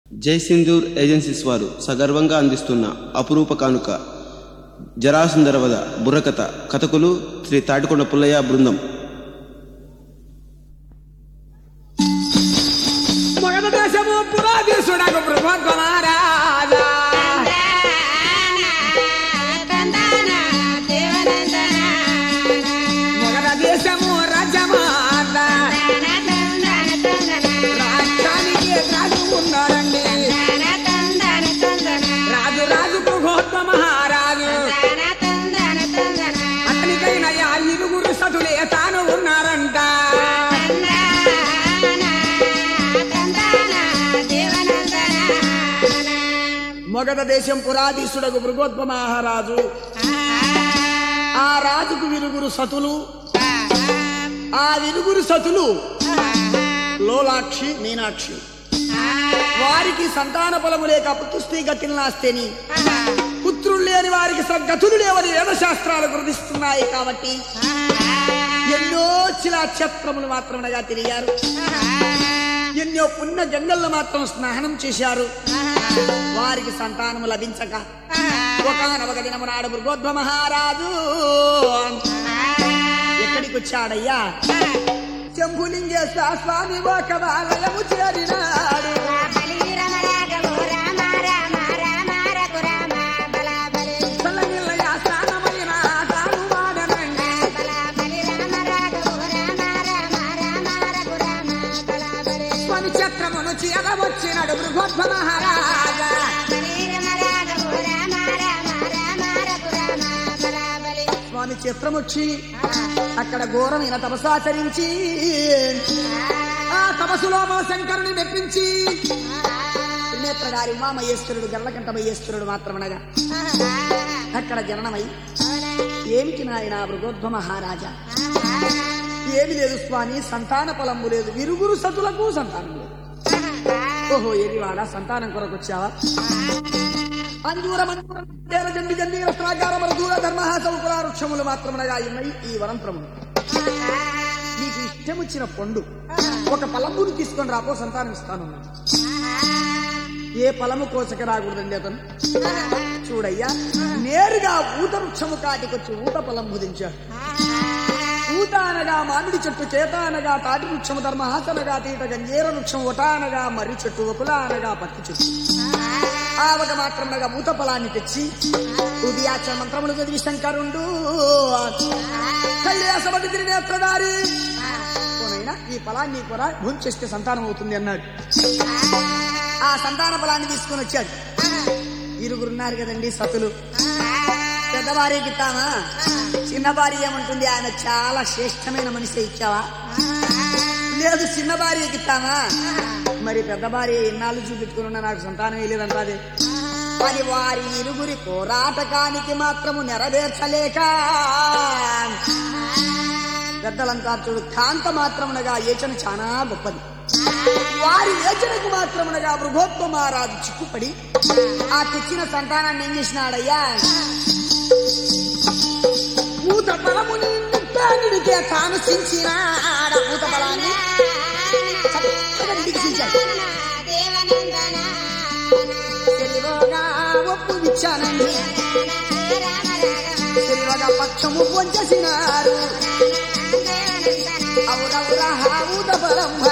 జైసింధూర్ agencies వారు సగర్వంగా అందిస్తున్న అపురూప కానుక జరాసుందరవద బుర్రకథ కథకులు శ్రీ తాటికొండ పుల్లయ్య బృందం మగధ దేశము పురాధీసుడకు బృహద్వనారాజా మగధ దేశము రాజ్యమాత రాష్ట్రానికి రాజు ఉన్నారండి రాజు రాజు బృహోత్వ మహారాజు అతనికైన ఆ ఇరుగురు సతులే తాను ఉన్నారంట మగధ దేశం పురాధీసుడకు మృగోత్వ మహారాజు ఆ రాజుకు విరుగురు సతులు ఆ విరుగురు సతులు లోలాక్షి మీనాక్షి వారికి సంతాన బలము లేక పుత్రుస్త్రీ గతిని నాస్తేని పుత్రులు లేని వారికి సద్గతులు లేవని వేదశాస్త్రాలు గుర్తిస్తున్నాయి కాబట్టి ఎన్నో చిలాక్షత్రములు మాత్రమనగా తిరిగారు ఎన్నో పుణ్య గంగల్లో మాత్రం స్నానం చేశారు వారికి సంతానము లభించక ఒకనొక దినము నాడు మృగోద్భ మహారాజు ఎక్కడికి వచ్చాడయ్యా శంభులింగేశ్వర స్వామి ఒక బాలయము చేరినాడు చల్లనిల్లయ స్నానమైన తాను వాడనండి స్వామి ఛత్రమును చీరవచ్చినాడు మృగోద్భ మహారాజా స్వామి చిత్రం వచ్చి అక్కడ ఘోరమైన తపసాచరించి ఆ తపస్సులో మన శంకరుని మెప్పించి నేత్రగారి ఉమామహేశ్వరుడు గర్లకంఠమహేశ్వరుడు మాత్రమనగా అక్కడ జననమై ఏమిటి నాయన మృగోద్భ మహారాజా ఏమి లేదు స్వామి సంతాన ఫలము లేదు విరుగురు సతులకు సంతానం లేదు ఓహో ఏదివాడా సంతానం కొరకు వచ్చావా అంజూర మంజూర తేర జండి జండీర ప్రాకార మరదూర ధర్మహ సౌకుల వృక్షములు మాత్రమునగా ఉన్నాయి ఈ వనంత్రములు నీకు ఇష్టం వచ్చిన పండు ఒక పలమును తీసుకొని రాపో సంతానం ఇస్తాను ఏ పలము కోసక రాకూడదండి అతను చూడయ్యా నేరుగా ఊత వృక్షము కాటికొచ్చి ఊత పొలం ముదించాడు ఊత అనగా మామిడి చెట్టు చేత అనగా తాటి వృక్షము ధర్మహాసనగా తీట గంజేర వృక్షం ఒట అనగా మర్రి చెట్టు ఒకల అనగా పత్తి చెట్టు ఆ ఒక మాత్రమునగా ఊత పొలాన్ని తెచ్చి ఉదయాచ మంత్రములు చదివి శంకరుండు కళ్యాసమతి త్రినేత్రధారి పోనైనా ఈ ఫలాన్ని కూడా భూంచేస్తే సంతానం అవుతుంది అన్నాడు ఆ సంతాన ఫలాన్ని తీసుకొని వచ్చాడు ఇరుగురున్నారు కదండి సతులు పెద్ద భార్యకి ఇస్తామా చిన్న భార్య ఏమంటుంది ఆయన చాలా శ్రేష్టమైన మనిషి ఇచ్చావా లేదు చిన్న భార్యకి ఇస్తామా మరి పెద్ద భార్య ఎన్నాళ్ళు చూపించుకుని ఉన్నా నాకు సంతానం వేయలేదంటాది అది వారి ఇరుగురి పోరాటకానికి మాత్రము నెరవేర్చలేక పెద్దలంతా చూడు కాంత మాత్రమునగా ఏచన చాలా గొప్పది వారి యోచనకు మాత్రమునగా మృగోత్వ మహారాజు చిక్కుపడి ఆ తెచ్చిన సంతానాన్ని ఏం చేసినాడయ్యా మూత బలముని నింపాడికే తాను సించినాడ మూత బలాన్ని చక్కగా దిగిసించాడు తెలివగా ఒప్పు ఇచ్చానండి తెలివగా పక్షము పొంచేసినారు అవునవురా ఊత బలంభ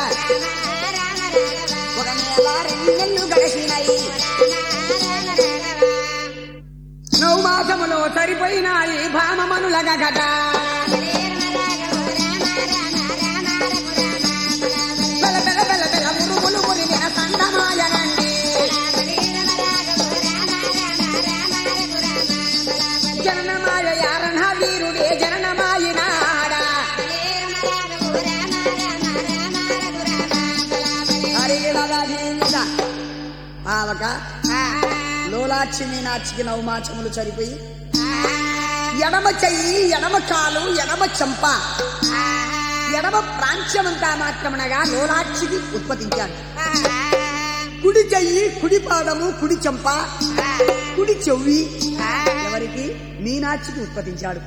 ఒక నెల రెండు నెలలు గడిచినాయి నవ్వు మాసములో సరిపోయినాయి భామమనులగ గట బెల బెల బెల బెల మురుగులు మురిగిన సందమాయనండి జననమాయ యారణ వీరుడే జననమాయినాడా అరిగినదీంద పావక లోలాక్షి మీనాక్షికి నవమాచములు సరిపోయి ఎడమ చెయ్యి ఎడమ కాలు ఎడమ చెంప ఎడమ ప్రాంత్యమంతా మాత్రమనగా లోలాక్షికి ఉత్పత్తించాడు కుడి చెయ్యి కుడి పాదము కుడి చెంప కుడి చెవి ఎవరికి మీనాక్షికి ఉత్పత్తించాడు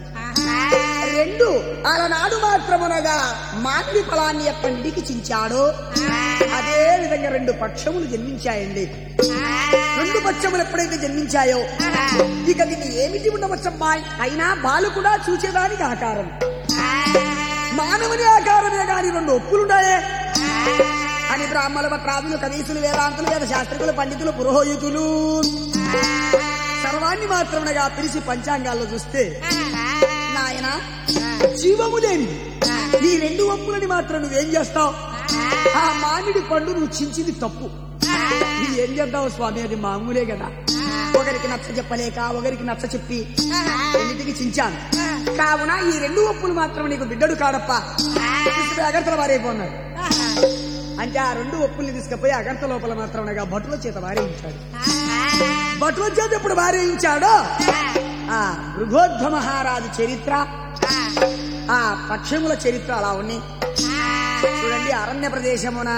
రెండు అలనాడు మాత్రమునగా మామిడి ఫలాన్ని ఎప్పటికి చించాడో అదే విధంగా రెండు పక్షములు జన్మించాయండి రెండు పక్షములు ఎప్పుడైతే జన్మించాయో ఇక దీన్ని ఏమిటి ఉండవచ్చమ్మా అయినా బాలు కూడా చూసేదానికి ఆకారం మానవుని ఆకారమే గాని రెండు ఒప్పులున్నాయే అని బ్రాహ్మణ భట్రాదులు కవీసులు వేదాంతులు వేద శాస్త్రికులు పండితులు పురోహితులు సర్వాన్ని మాత్రమునగా పిలిచి పంచాంగాల్లో చూస్తే నాయన జీవము లేని ఈ రెండు ఒప్పులని మాత్రం నువ్వేం చేస్తావు ఆ మామిడి పండు నువ్వు చించింది తప్పు ఇది ఏం చేద్దావు స్వామి అది మామూలే కదా ఒకరికి నచ్చ చెప్పలేక ఒకరికి నచ్చ చెప్పి రెండింటికి చించాను కావున ఈ రెండు ఒప్పులు మాత్రం నీకు బిడ్డడు కాడప్ప తీసుకుపోయి అగర్తల వారైపోన్నాడు అంటే ఆ రెండు ఒప్పుల్ని తీసుకుపోయి అగర్త లోపల మాత్రం భటుల చేత వారేయించాడు భటుల చేత ఎప్పుడు వారేయించాడో ఆ మృగోధ్వ మహారాజు చరిత్ర ఆ పక్షముల చరిత్ర అలా ఉన్నాయి చూడండి అరణ్య ప్రదేశమున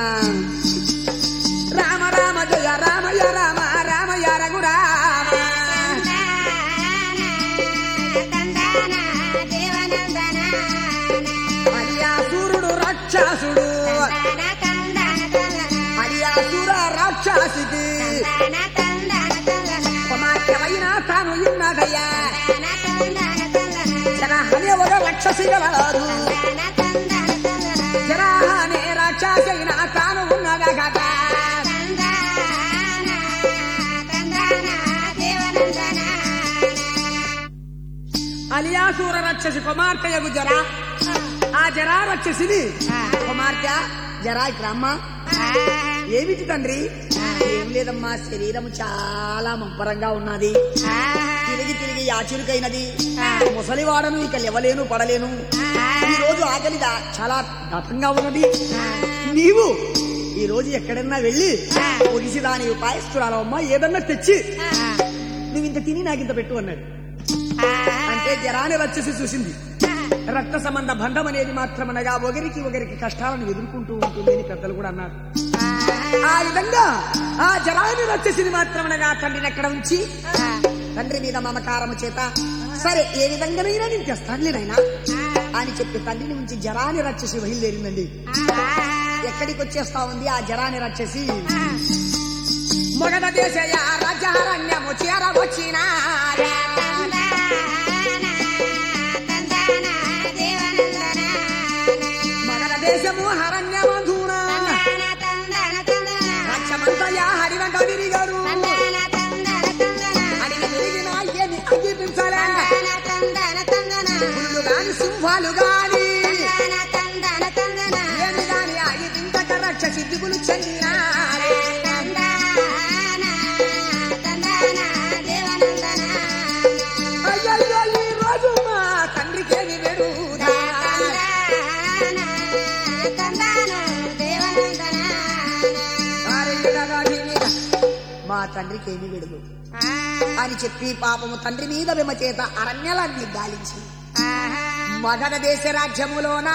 రామ రామ జయ రామయ రామ రామయ రఘురామ అరియాసురుడు రాక్షసుడు అరియాసుర రాక్షసికి కుమార్తెమైన తాను ఉన్నదయ్యా జనహనే ఒక రాక్షసి గలదు జనహనే రాక్షసైన తాను ఉన్నద కదా అలియాసూర రాక్షసి కుమార్తెయగు జర ఆ జరా రాక్షసిని కుమార్తె జరా ఇక్కడ అమ్మ ఏమిటి తండ్రి ఏం లేదమ్మా శరీరం చాలా మంపరంగా ఉన్నది తిరిగి తిరిగి యాచురికైనది ముసలివాడను ఇక లేవలేను పడలేను ఈ రోజు ఆకలి దా- చాలా దట్టంగా ఉన్నది నీవు ఈ రోజు ఎక్కడన్నా వెళ్ళి ఒడిసి దాని ఉపాయస్తురాలు అమ్మా ఏదన్నా తెచ్చి నువ్వు ఇంత తిని నాకు ఇంత పెట్టు అన్నాడు అంటే జరాన్ని వచ్చేసి చూసింది రక్త సంబంధ బంధం అనేది మాత్రమనగా ఒకరికి ఒకరికి కష్టాలను ఎదుర్కొంటూ ఉంటుంది అని పెద్దలు కూడా అన్నారు ఆ విధంగా ఆ జరాన్ని వచ్చేసింది మాత్రమనగా తండ్రిని ఎక్కడ ఉంచి తండ్రి మీద మమకారము చేత సరే ఏ విధంగానైనా నేను తెస్తానులేనైనా అని చెప్పి తండ్రిని ఉంచి జరాన్ని రచ్చేసి బయలుదేరిందండి ఎక్కడికి వచ్చేస్తా ఉంది ఆ జరాన్ని రచ్చేసి మొగద దేశయ రాజ్యారణ్యము చేరవచ్చినా మగధ దేశము హరణ్యమధూన రక్షమంతయా హరివంట తిరిగారు అడిగి తిరిగిన ఏమి అంగీపించలే పులులు గాని సింహాలు గాని ఏమి గాని ఆగి తింటక రక్ష సిద్ధికులు చెందినారే అయ్యయ్యో ఈ రోజు మా తండ్రికేమి వెరుదా మా తండ్రికి ఏమి విడుదు అని చెప్పి పాపము తండ్రి మీద విమ చేత అరణ్యలన్నీ గాలించి మగధ దేశ రాజ్యములోన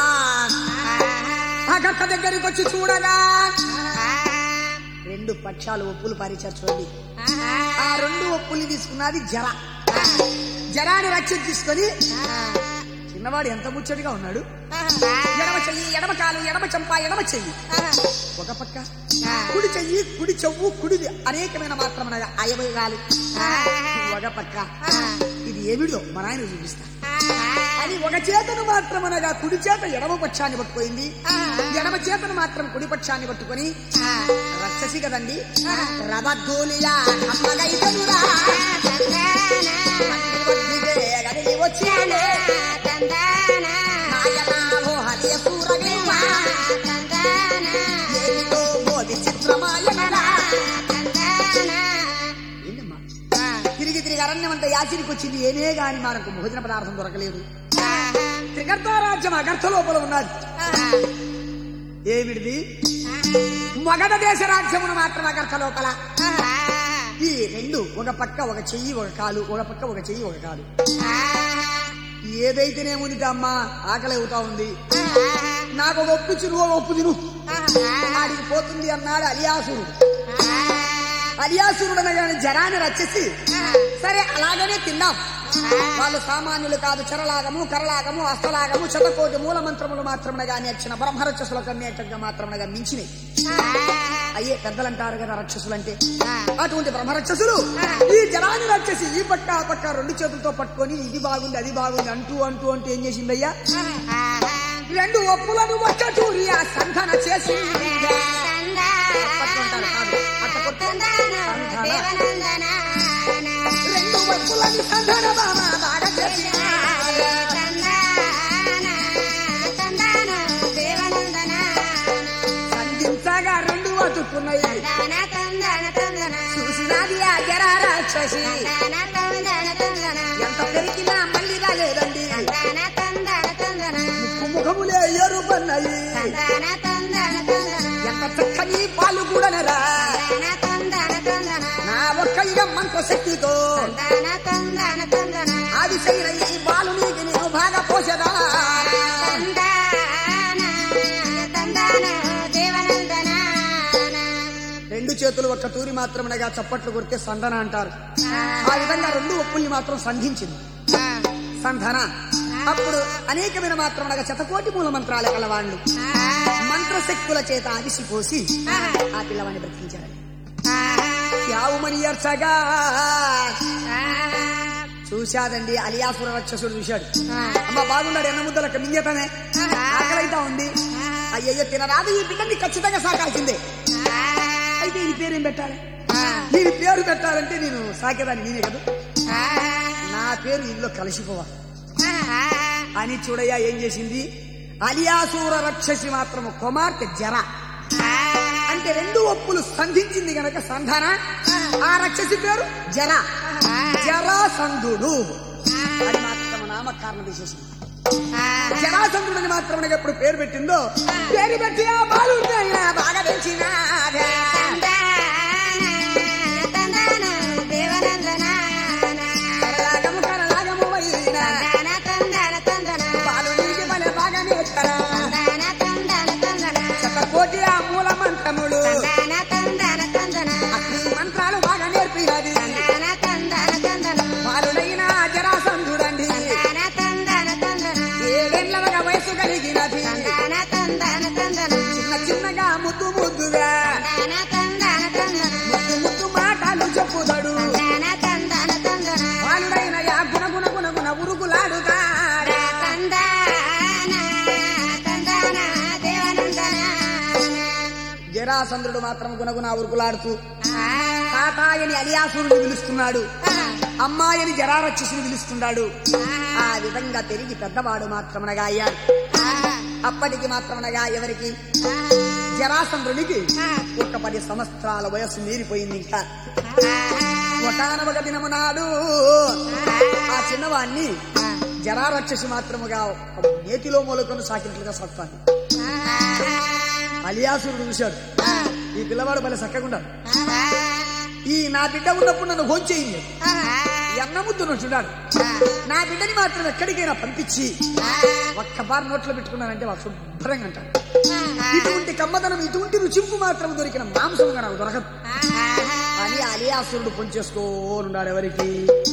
అగక్క దగ్గరికి వచ్చి చూడగా రెండు పక్షాలు ఒప్పులు పరిచారు చూడండి ఆ రెండు ఒప్పుల్ని తీసుకున్నది జర జరాని రక్షణ తీసుకొని చిన్నవాడు ఎంత ముచ్చటిగా ఉన్నాడు ఎడమ చెయ్యి ఎడమ కాలు ఎడమ చెంప ఎడమ చెయ్యి ఒక పక్క కుడి చెయ్యి కుడి చెవు కుడి అనేకమైన మాత్రం అయవగాలు ఒక పక్క ఇది ఏమిడో మా నాయన చూపిస్తా అని ఒక చేతను మాత్రం అనగా కుడి చేత ఎడమ పక్షాన్ని పట్టుకోయింది ఎడమ చేతను మాత్రం కుడి పక్షాన్ని పట్టుకొని రక్షసి కదండి రథోలియా అమ్మగైతనురా ఒడ్డిగే గదిలి వచ్చానే నాయనావో హరియ సూరగేవా ఏమిటో ఓ విచిత్రమాయనరా ఏంటమ్మా తిరిగి తిరిగి అరణ్యం అంతా యాచిరికి వచ్చింది ఏనే గాని మనకు భోజన పదార్థం దొరకలేదు త్రిగర్త రాజ్యం అగర్థ లోపల ఉన్నది ఏమిడిది మగధ దేశ రాజ్యమును మాత్రం అగర్థ లోపల ఈ రెండు ఒక పక్క ఒక చెయ్యి ఒక కాలు ఒక పక్క ఒక చెయ్యి ఒక కాలు ఏదైతేనేముంది అమ్మా ఆకలి అవుతా ఉంది నాకు ఒక ఒప్పు ఇచ్చి నువ్వు ఒక ఒప్పు తిను ఆడికి పోతుంది అన్నాడు అలియాసురుడు అలియాసురుడు అనగానే జరాన్ని రచ్చేసి సరే అలాగనే తిందాం వాళ్ళు సామాన్యులు కాదు చరలాగము కరలాగము అస్తలాగము శతకోటి మూల మంత్రములు మాత్రమునగా నేర్చిన బ్రహ్మరక్షసులకు అన్నేటంగా మాత్రమునగా మించినవి అయ్యే పెద్దలు అంటారు కదా రక్షసులు అంటే అటువంటి బ్రహ్మరక్షసులు ఈ జనాన్ని రక్షసి ఈ పక్క ఆ పక్క రెండు చేతులతో పట్టుకొని ఇది బాగుంది అది బాగుంది అంటూ అంటూ అంటూ ఏం చేసిందయ్యా రెండు ఒప్పులను ఒక్క చూరి ఆ సంధన చేసి పట్టుకుంటారు కాదు అట్ట కొట్టు. సంధాన. రెండు ఒప్పులని సంధన బామ బాగా చేసి సంధించగా రెండు అతుక్కున్నాయి చూసినది ఆ జర రాక్షసి ఎంత పెరిగినా మళ్ళీ రాలేదండి ముక్కు ముఖములే ఎరుపన్నాయి ఎంత చక్కని పాలు కూడా రా నా ఒక్క ఇగమ్మంత శక్తితో అది శైల ఈ బాలు నీకు నేను బాగా పోసేదా రెండు చేతులు ఒక్క తూరి మాత్రమనగా చప్పట్లు కొడితే సంధన అంటారు ఆ విధంగా రెండు ఒప్పుల్ని మాత్రం సంధించింది సంధన అప్పుడు అనేకమైన మాత్రమనగా శతకోటి మూల మంత్రాల కలవాళ్ళు మంత్రశక్తుల చేత అవిసిపోసి ఆ పిల్లవాడిని బ్రతికించారు యావుమని అర్చగా చూశాదండి అలియాసుర రాక్షసుడు చూశాడు అమ్మ బాగున్నాడు ఎన్న ముద్దలకు మింగేతనే ఆకలైతా ఉంది అయ్యయ్యో తినరాదు ఈ బిడ్డని ఖచ్చితంగా సాకాల్సిందే అయితే ఈ పేరేం పెట్టాలి దీని పేరు పెట్టాలంటే నేను సాకేదాన్ని నేనే కదా నా పేరు ఇందులో కలిసిపోవాలి అని చూడయ్యా ఏం చేసింది అలియాసూర రక్షసి మాత్రము కుమార్తె జర అంటే రెండు ఒప్పులు సంధించింది గనక సంధాన ఆ రక్షసి పేరు జర జరాసంధుడు అది మాత్రం నామకారణ విశేషం జరాసంధుడు అని మాత్రం ఎప్పుడు పేరు పెట్టిందో పేరు పెట్టి ఆ బాలు బాగా పెంచినాదే కరలాగము కరలాగము వైనా బాలు నీటి వలె బాగా నేర్చరా శతకోటి ఆ మూల మంత్రములు అగ్ని మంత్రాలు బాగా నేర్పినది బాలుడైన జరాసంధుడండి ఏడేళ్లగా వయసు కలిగినది చిన్న చిన్నగా ముద్దు ముద్దుగా ముద్దు ముద్దు మాటలు చెప్పుదడు బాలుడైన యా గుణ గుణ గుణ గుణ ఉరుగులాడుతాడా జరాసంద్రుడు మాత్రం గుణగుణ ఉరుకులాడుతూ తాతాయని అలియాసురుని పిలుస్తున్నాడు అమ్మాయిని జరారక్షసుని పిలుస్తున్నాడు ఆ విధంగా పెరిగి పెద్దవాడు మాత్రమనగా అయ్యాడు అప్పటికి మాత్రమనగా ఎవరికి జరాసంద్రునికి ఒక పది సంవత్సరాల వయస్సు మీరిపోయింది ఇంకా ఒకనొక దినము నాడు ఆ చిన్నవాణ్ణి జరారక్షసి మాత్రముగా ఒక నేతిలో మూలకొని సాకినట్లుగా సత్తాను అలియాసురుడు చూశాడు ఈ పిల్లవాడు భలే చక్కగుండాడు ఈ నా బిడ్డ ఉన్నప్పుడు నన్ను హోంచేయింది ఎన్న ముద్దును చూడాడు నా బిడ్డని మాత్రం ఎక్కడికైనా పంపించి ఒక్క బార్ నోట్లో పెట్టుకున్నానంటే వాడు శుభ్రంగా అంటాడు ఇటువంటి కమ్మదనం ఇటువంటి రుచింపు మాత్రం దొరికిన మాంసంగా నాకు దొరకదు అని అలియాసురుడు పొంచేసుకోనున్నాడు ఎవరికి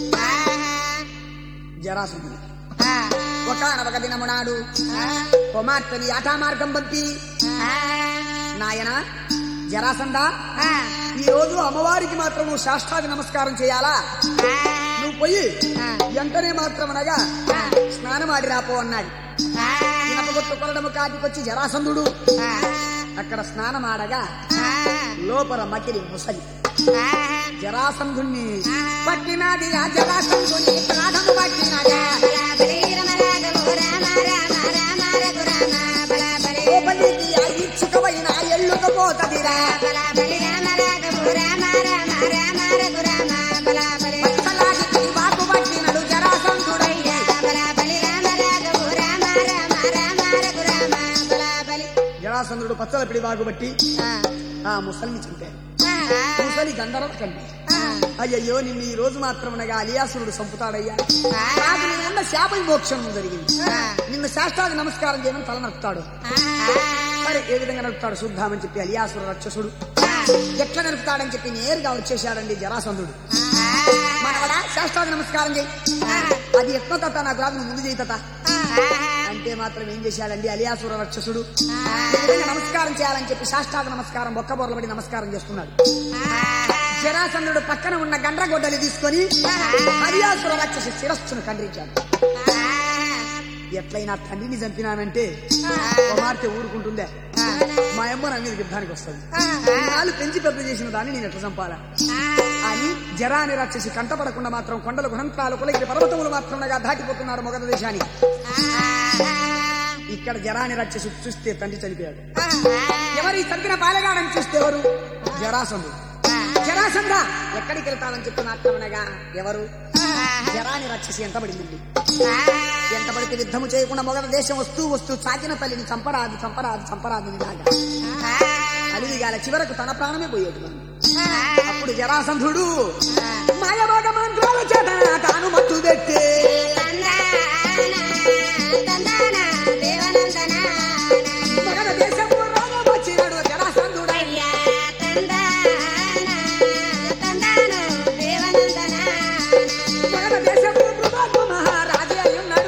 జరాసురుడు ఒకనొక దినము నాడు కుమార్తెని ఆటా మార్గం పంపి నాయన జరాసంద ఈ రోజు అమ్మవారికి మాత్రం నువ్వు శాస్త్రాది నమస్కారం చేయాలా నువ్వు పోయి వెంటనే మాత్రం అనగా స్నానం ఆడి రాపో అన్నాడు ఇనపగొట్టు కొలడము కాటికొచ్చి జరాసంధుడు అక్కడ స్నానం ఆడగా లోపల మకిలి ముసలి జరాసంధుణ్ణి పట్టినాది ఆ జరాసంధుని ప్రాణము పట్టినాదా లోపలికి ఆ ఇచ్చుకవైన ఎల్లుకపోతదిరా పచ్చలాగి వాకు పట్టినడు జరాసంధుడయ్యా జరాసంధుడు పచ్చల పిడి వాగుబట్టి ఆ ముసలిని చంపాడు ముసలి గంధర్వ కండి అయ్యయ్యో నిన్ను ఈ రోజు మాత్రమనగా అలియాసురుడు చంపుతాడయ్యా నాకు నిన్న శాప విమోక్షం జరిగింది నిన్ను శాస్త్రాది నమస్కారం చేయమని తల నడుపుతాడు సరే ఏ విధంగా నడుపుతాడు చూద్దామని చెప్పి అలియాసుర రాక్షసుడు ఎట్లా నడుపుతాడని చెప్పి నేరుగా వచ్చేసాడండి జరాసంధుడు మనవడా శాస్త్రాది నమస్కారం చేయి అది ఎట్లా తత నాకు రాదు నువ్వు ముందు చేయి తత అంటే మాత్రం ఏం చేశాడండి అలియాసుర రాక్షసుడు ఈ విధంగా నమస్కారం చేయాలని చెప్పి శాస్త్రాది నమస్కారం బొక్క బొర్లబడి నమస్కారం చేస్తున్నాడు జరాసంధుడు పక్కన ఉన్న గండ్రగొడ్డలి తీసుకొని హరియాసుర రాక్షసి శిరస్సును ఖండించాడు ఎట్లయినా తండ్రిని చంపినానంటే కుమార్తె ఊరుకుంటుందే మా అమ్మ నా మీద యుద్ధానికి వస్తుంది నాలు పెంచి పెద్ద చేసిన దాన్ని నేను ఎట్లా చంపాలా అని జరాని రాక్షసి కంటపడకుండా మాత్రం కొండలు గుణంత్రాలు కులగిరి పర్వతములు మాత్రముగా దాటిపోతున్నాడు మొగద దేశాన్ని ఇక్కడ జరాని రాక్షసి చూస్తే తండ్రి చనిపోయాడు ఎవరు ఈ చంపిన బాలగాడని చూస్తే ఎవరు జరాసంధు జరాసంధ ఎక్కడికి వెళ్తావని చెప్పి మాత్రమనగా ఎవరు జరాని రాక్షసి ఎంత పడింది ఎంత పడితే యుద్ధము చేయకుండా మొగల దేశం వస్తూ వస్తూ చాకిన తల్లిని చంపరాదు చంపరాదు చంపరాదు ఇలాగా అలివిగాల చివరకు తన ప్రాణమే పోయేది అప్పుడు జరాసంధుడు మాయభాగ మంత్రాల చేత తాను మత్తు పెట్టి మగధ దేశము రాజు వచ్చినాడు జరాసంధుడై మగధ దేశము మృగాత్మ మహారాజే అయి ఉన్నాడు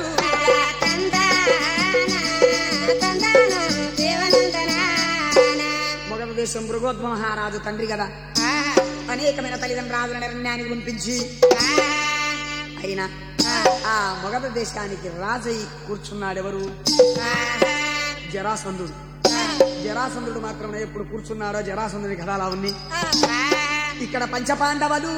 మగధ దేశం మృగోద్భ మహారాజు తండ్రి కదా అనేకమైన తల్లిదండ్రుల నిర్ణయానికి పంపించి అయినా ఆ మగధ దేశానికి రాజై కూర్చున్నాడు ఎవరు జరాసంధుడు జరాసంధుడు మాత్రమే ఎప్పుడు కూర్చున్నాడో జరాసంధుడి కథ అలా ఉంది ఇక్కడ పంచపాండవులు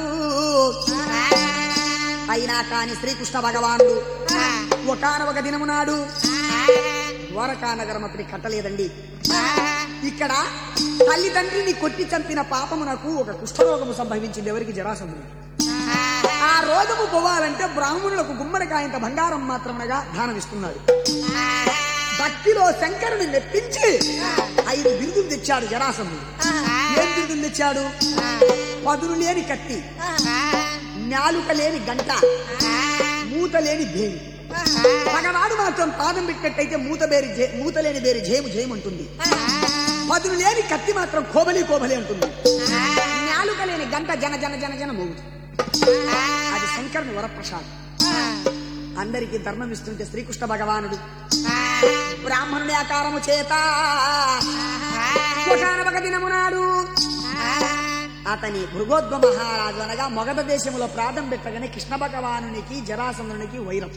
అయినా కాని శ్రీకృష్ణ భగవానుడు ఒకనొక దినము నాడు ద్వారకా నగరం అతని కట్టలేదండి ఇక్కడ తల్లిదండ్రిని కొట్టి చంపిన పాపమునకు ఒక కుష్ఠరోగము సంభవించింది ఎవరికి జరాసంధుడు ఆ రోగము పోవాలంటే బ్రాహ్మణులకు గుమ్మడికాయంత బంగారం మాత్రమనగా దానమిస్తున్నాడు భక్తిలో శంకరుని మెప్పించి ఐదు బిరుదులు తెచ్చాడు జరాసంధుడు ఏం బిరుదులు తెచ్చాడు పదులు లేని కత్తి నాలుక లేని గంట మూత లేని భేమి మగవాడు మాత్రం పాదం పెట్టినట్టయితే మూత బేరి జే- మూత లేని బేరి జేము జేము ఉంటుంది పదులు లేని కత్తి మాత్రం కోబలి కోబలి అంటుంది నాలుక లేని గంట జన జన జన జన మోగుతుంది అది శంకరుని వరప్రసాద్ అందరికీ ధర్మం ఇస్తుంటే శ్రీకృష్ణ భగవానుడు బ్రాహ్మణుని ఆకారము చేత ఒకనొక దినము నాడు అతని భృగోద్వ మహారాజు అనగా మొగధ దేశములో ప్రాధం పెట్టగానే కృష్ణ భగవానునికి జరాసంధునికి వైరం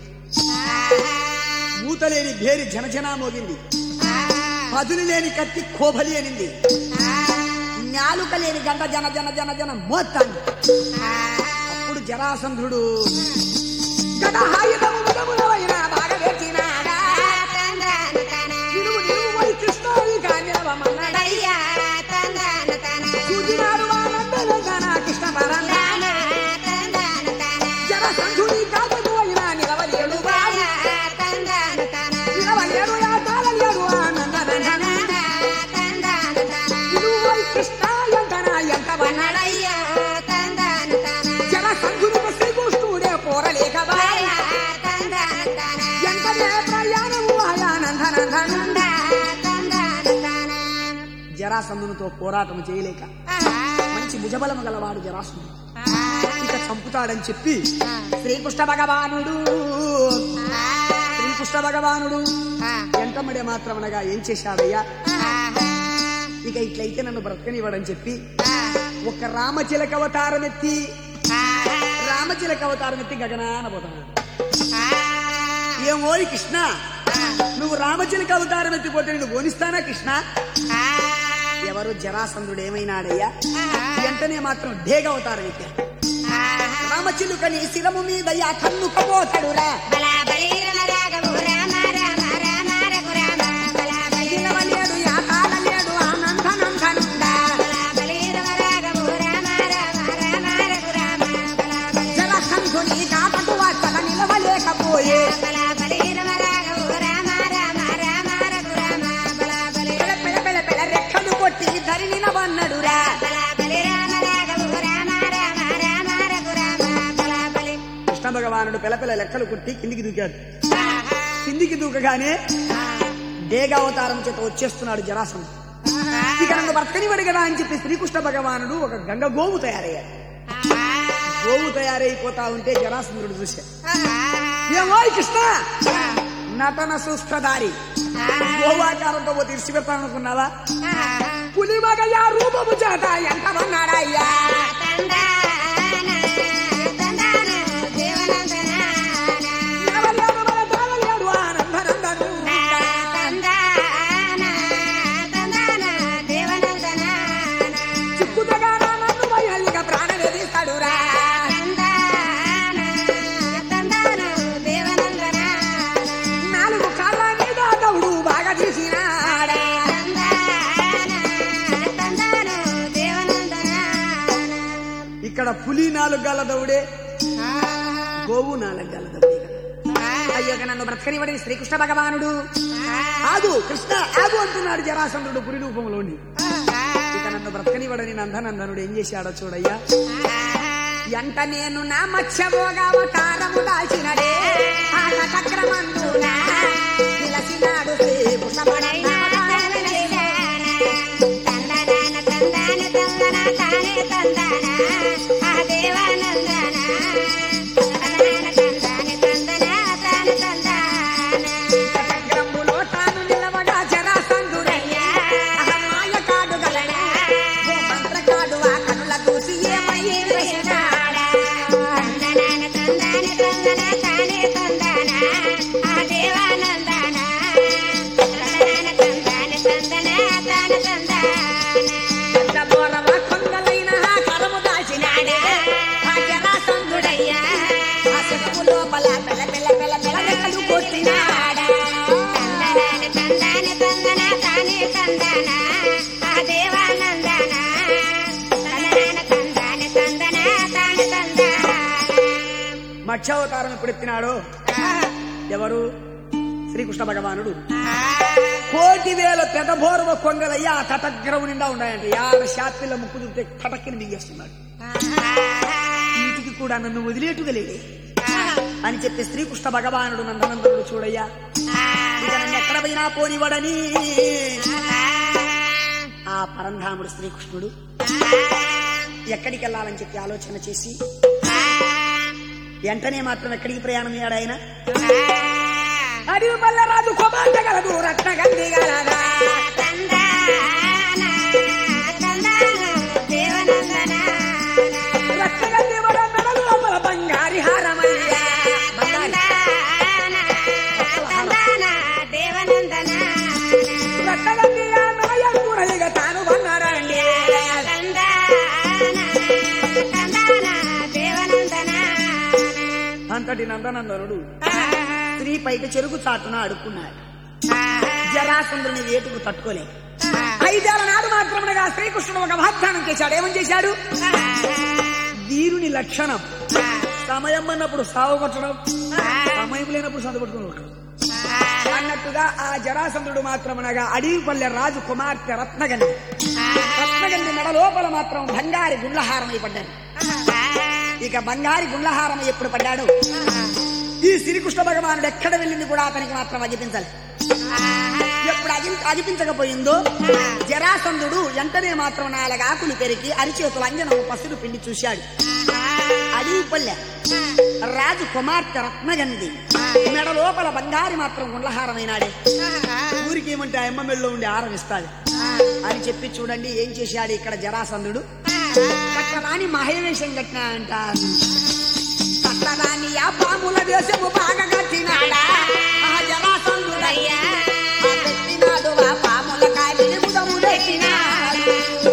మూతలేని భేరి జనజనా మోగింది పదులు లేని కత్తి కోబలి అనింది నాలుక లేని గంట జన జన జన జన మోత్తాన్ని అప్పుడు జరాసంధుడు గదహాయుధము ముదములవైన బాగా వేచినాడా నిలువు నిలువు వై కృష్ణాయి కానిలవమన్నడా చూచినాడు వానందరూ గన కృష్ణ పరంగా జరసంధుడి కాదము అయినా నిలవలేడు వాడు. నిలవలేడు యా తాళలేడు ఆనందనందన. నిలువు వై కృష్ణ ఎంతన ఎంతవన్నడా. జరసంధుడికి శ్రీకృష్ణుడే పోరలేక బాయ. ఎంతనే ప్రయాణము ఆయానందనందన. జరాసంధునితో పోరాటం చేయలేక మంచి భుజబలము గలవాడు జరాసుడు ఇక చంపుతాడని చెప్పి శ్రీకృష్ణ భగవానుడు శ్రీకృష్ణ భగవానుడు ఎంటమడే మాత్రమనగా ఏం చేశాడయ్యా ఇక ఇట్లయితే నన్ను బ్రతకనివ్వడని చెప్పి ఒక రామచిలక అవతారం ఎత్తి రామచిలక అవతారం ఎత్తి గగనాన పోతున్నాడు ఏం ఓయ్ కృష్ణ నువ్వు రామచిలక అవతారం ఎత్తిపోతే నేను పోనిస్తానా కృష్ణ ఎవరు జరాసంధుడు ఏమైనాడయ్యా వెంటనే మాత్రం డేగ అవతారం ఎత్తాడు రామచిలుకని శిరము మీద కన్ను కబోతడురా నిలవలేడు యా తాళలేడు ఆనందనందనుండా జలసంధుని కాటకు వాచల నిలవలేకపోయే పెళ పెళ పెళ పెళ రెక్కలు కొట్టి ధరిని నవన్నడురా కృష్ణ భగవానుడు పెళపెల లెక్కలు కొట్టి కిందికి దూకాడు కిందికి దూకగానే డేగావతారం చేత వచ్చేస్తున్నాడు జరాసంధు ఇక నన్ను భర్తనివాడు కదా అని చెప్పి శ్రీకృష్ణ భగవానుడు ఒక గంగ గోవు తయారయ్యాడు గోవు తయారైపోతా ఉంటే జరాసంద్రుడు చూశా ఏమో కృష్ణ నటన సూష్ఠదారి గోవాకారంతో పోతే ఇరిచి పెడతాననుకున్నావా పులిమగ యా రూపము చేత ఎంతమన్నాడయ్యా ఎవలేడు మన తాళలేడు ఆనందనందను చిక్కుదగా నన్ను వయ్యలిగ ప్రాణవేదిస్తాడురా నాలుగు కాళ్ళ మీద దౌడు బాగా తీసినాడా ఇక్కడ పులి నాలుగు గల దౌడే గోవు నాలుగు గల దౌడే కదా. అయ్యో ఇక నన్ను బ్రతకనివ్వడని శ్రీకృష్ణ భగవానుడు ఆగు కృష్ణ ఆగు అంటున్నాడు జరాసంద్రుడు పులి రూపంలోని ఇక నన్ను బ్రతకనివ్వడని నందనందనుడు ఏం చేశాడో చూడయ్యా ఎంట నేను నా మత్స్యభోగావతారము దాల్చినడే ఆట చక్రమందున నిలసినాడు శ్రీకృష్ణ చక్రములో తాను నిలవగా జరాసంధుడయ్యా మాయ కాడు గలడా ఓ మంత్రకాడు ఆ కనుల చూసి ఏమయ్యి వేసినాడా చంద్రబోరవ కొండలైన ఆ కరము దాచినాడే ఆ జరాసంధుడయ్యా ఆ చెక్కు లోపల పెల పెల పెల పెల రెక్కలు కొట్టినాడా మత్స్యావతారం ఎప్పుడు ఎత్తినాడు ఎవరు శ్రీకృష్ణ భగవానుడు కోటి వేల పెదభోరవ కొండలయ్యి ఆ తటగ్రవు నిండా ఉన్నాయంట యాడ శాపిల్ల ముక్కు చూస్తే తటక్కిని మింగేస్తున్నాడు వీటికి కూడా నన్ను వదిలేట్టుగా లేడే అని చెప్పి శ్రీకృష్ణ భగవానుడు నందనందనుడు చూడయ్యా ఇక నన్ను ఎక్కడ పోయినా పోనివ్వడని ఆ పరంధాముడు శ్రీకృష్ణుడు ఎక్కడికి వెళ్ళాలని చెప్పి ఆలోచన చేసి వెంటనే మాత్రం ఎక్కడికి ప్రయాణం అయ్యాడు ఆయన అడివి మల్లరాజు కొమాంట గలదు రత్నగంధి గలదా రత్నగంధి వడ మెడలు లోపల బంగారి హారమయ్యా రత్నగంధి ఆ మెడయ కూరలిగ తాను బంగారండి అంతటి నందనందనుడు స్త్రీ పైకి చెరుకు చాటున అడుక్కున్నాడు జరాసంద్రుని వేటుకు తట్టుకోలే ఐదేళ్ల నాడు మాత్రమునగా శ్రీకృష్ణుడు ఒక వాగ్దానం చేశాడు ఏమని చేశాడు వీరుని లక్షణం సమయం అన్నప్పుడు సాగు కొట్టడం సమయం లేనప్పుడు చదువుకుంటూ ఉంటాడు అన్నట్టుగా ఆ జరాసంద్రుడు మాత్రమునగా అడవిపల్లె రాజు కుమార్తె రత్నగండి రత్నగండి మెడ లోపల మాత్రం బంగారి గుండ్లహారం పడ్డాడు ఇక బంగారి గుండ్లహారం ఎప్పుడు పడ్డాడు ఈ శ్రీకృష్ణ భగవానుడు ఎక్కడ వెళ్ళింది కూడా అతనికి మాత్రం అగిపించాలి ఎప్పుడు అగి అగిపించకపోయిందో జరాసంధుడు వెంటనే మాత్రం నాలుగు ఆకులు పెరిగి అరిచేతులు అంజనం పసులు పిండి చూశాడు అడవిపల్లె రాజు కుమార్తె రత్నగంధి మెడ లోపల బంగారి మాత్రం గుండ్లహారమైనాడే ఊరికి ఏమంటే ఆ అమ్మ మెడలో ఉండి ఆరం ఇస్తాడు అని చెప్పి చూడండి ఏం చేశాడు ఇక్కడ జరాసంధుడు కట్టరాని మహేవేషం కట్టినా అంట కట్టరాని ఆ పాముల వేషము బాగా కట్టినాడా ఆ జరాసంధుడయ్యా ఆ పెట్టినాడు ఆ పాముల కాయని ముదము పెట్టినాడు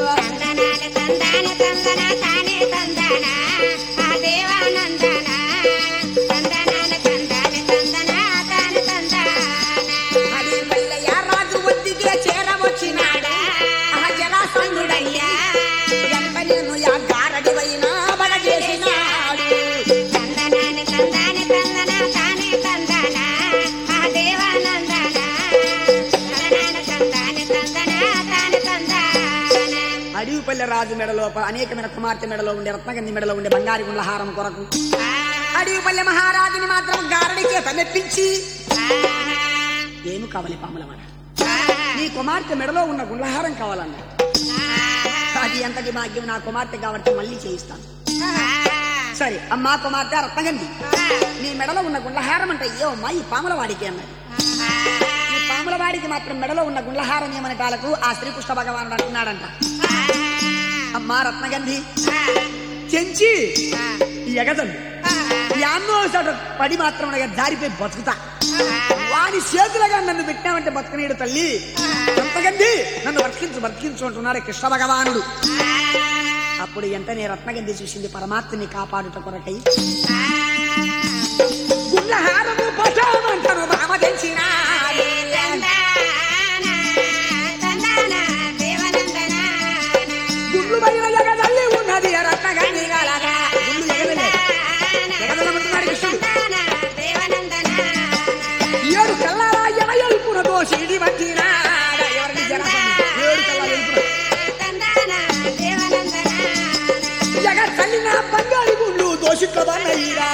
అది మల్లయ్య రాజు ఒడ్డికే చేరవచ్చినాడా ఆ జరాసంధుడయ్యా ఎంత నేను యా గారడివైనా బడ చేసినాడు అడవిపల్లె రాజు మెడలో అనేకమైన కుమార్తె మెడలో ఉండే రత్నగంధి మెడలో ఉండే బంగారు గుండ్ల హారం కొరకు అడవిపల్లె మహారాజుని మాత్రం గారడి చేత మెప్పించి ఏమి కావాలి పాములమన నీ కుమార్తె మెడలో ఉన్న గుండ్లహారం కావాలన్నా అది ఎంతటి భాగ్యం నా కుమార్తె కాబట్టి మళ్ళీ చేయిస్తాను సరే అమ్మా కుమార్తె రత్నగంధి నీ మెడలో ఉన్న గుండ్లహారం అంటే ఏ అమ్మా ఈ పాముల వాడికి అన్నది ఈ పాముల వాడికి మాత్రం మెడలో ఉన్న గుండ్లహారం ఏమనటాలకు ఆ శ్రీకృష్ణ భగవానుడు అంటున్నాడంట అమ్మా రత్నగంధి చెంచి ఈ ఎగదండి యాన్నో చోట పడి మాత్రం జారిపోయి బతుకుతా వాని చేతులుగా నన్ను పెట్టామంటే బతకనీడు తల్లి రత్నగంధి నన్ను వర్తించు వర్తించు అంటున్నాడు కృష్ణ భగవానుడు అప్పుడు వెంటనే రత్నగంధి చూసింది పరమాత్మని కాపాడుట కొరకై గుండహారము పటామంటను భామదించిన గుళ్ళు పైన జగదల్లి ఉన్నది ఆ రత్నగంధి గలగా గుళ్ళు ఎగదలే ఎగదలమంటున్నాడు కృష్ణుడు ఏడు కల్లారా ఎనయల్పున దోషిడి వచ్చిన ఎవరికి జనాభా ఏడు కల్లారా ఎల్పున జగ తల్లిన బంగారు గుండు దోషిట్ల బాన్నయ్యరా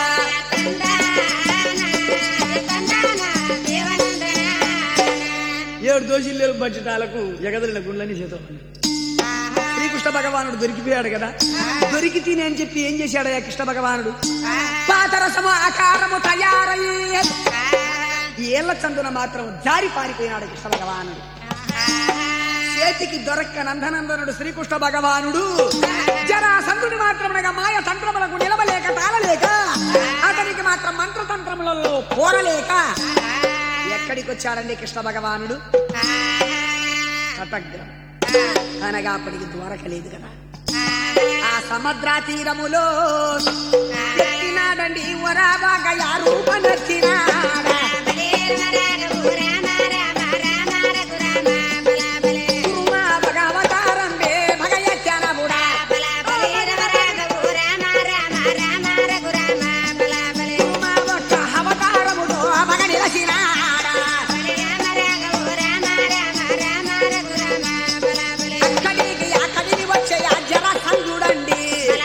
ఏడు దోషులు లేరు బడ్జెటాలకు ఎగదలిన గుండ్లని చేతో శ్రీకృష్ణ భగవానుడు దొరికిపోయాడు కదా దొరికి తిని అని చెప్పి ఏం చేశాడయ్యా కృష్ణ భగవానుడు పాతరసము ఆకారము తయారయ్యే ఏళ్ల చందున మాత్రం జారి పారిపోయినాడు కృష్ణ భగవానుడు చేతికి దొరక్క నందనందనుడు శ్రీకృష్ణ భగవానుడు జరాసంధుని మాత్రమునగా మాయ తంత్రములకు నిలవలేక తాళలేక అతనికి మాత్రం మంత్రతంత్రములలో పోరలేక ఎక్కడికి వచ్చాడండి కృష్ణ భగవానుడు కటగ్రం అనగా అప్పటికి ద్వారక లేదు కదా ఆ సముద్ర తీరములో ఎక్కినాడండి వరాబాగా యారూప నచ్చినాడా కురుమా భగవతారం రే భగయచ్చనముడా కురుమా ఒక్క అవతారములో భగ నిలసినాడా అక్కడికి అక్కడికి వచ్చే ఆ జరాసంధుడండి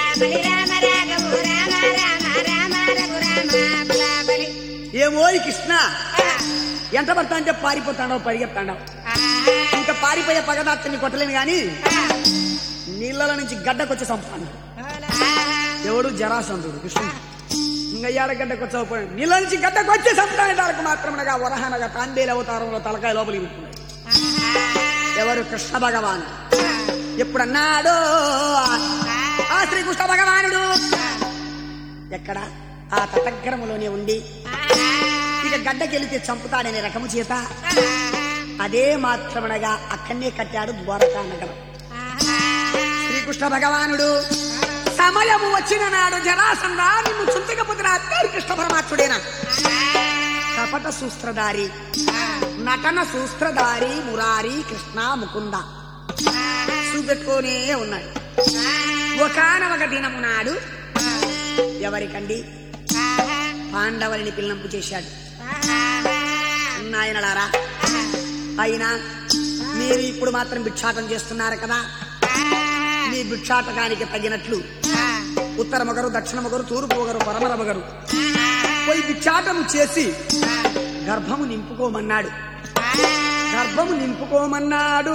ఏమోయ్ కృష్ణ ఎంత పడతా అంటే పారిపోతాడో పరిగెత్తాడో ఇంకా పారిపోయే పగదాత్తని కొట్టలేను గాని నీళ్ళ నుంచి గడ్డకొచ్చి చంపాను ఎవడు జరాసంధుడు కృష్ణుడు ఇంకా ఏడ గడ్డకు వచ్చావు నీళ్ళ నుంచి గడ్డకు వచ్చి చంపాడానికి మాత్రమనగా వరహనగా తాండేలు అవతారంలో తలకాయ లోపలికి విప్పుకున్నాడు ఎవరు కృష్ణ భగవాన్ ఎప్పుడన్నాడో ఆ శ్రీకృష్ణ భగవానుడు ఎక్కడ ఆ తటగ్రములోనే ఉండి ఇక గడ్డకెళితే చంపుతాడనే రకము చేత అదే మాత్రమనగా అక్కడనే కట్టాడు ద్వారకా నగరం శ్రీకృష్ణ భగవానుడు సమయము వచ్చిన నాడు జరాసందా నిన్ను చుంతకపోతే నా పేరు కృష్ణ పరమాత్ముడేనా కపట సూత్రధారి నటన సూత్రధారి మురారి కృష్ణ ముకుంద చూపెట్టుకోనే ఉన్నాడు ఒకనొక దినము నాడు ఎవరికండి పాండవుల్ని పిల్లంపు చేశాడు నాయనలారా అయినా మీరు ఇప్పుడు మాత్రం భిక్షాటం చేస్తున్నారు కదా మీ భిక్షాటకానికి తగినట్లు ఉత్తర మొగరు దక్షిణ మొగరు తూర్పు మొగరు పరమర మొగరు పోయి భిక్షాటము చేసి గర్భము నింపుకోమన్నాడు గర్భము నింపుకోమన్నాడు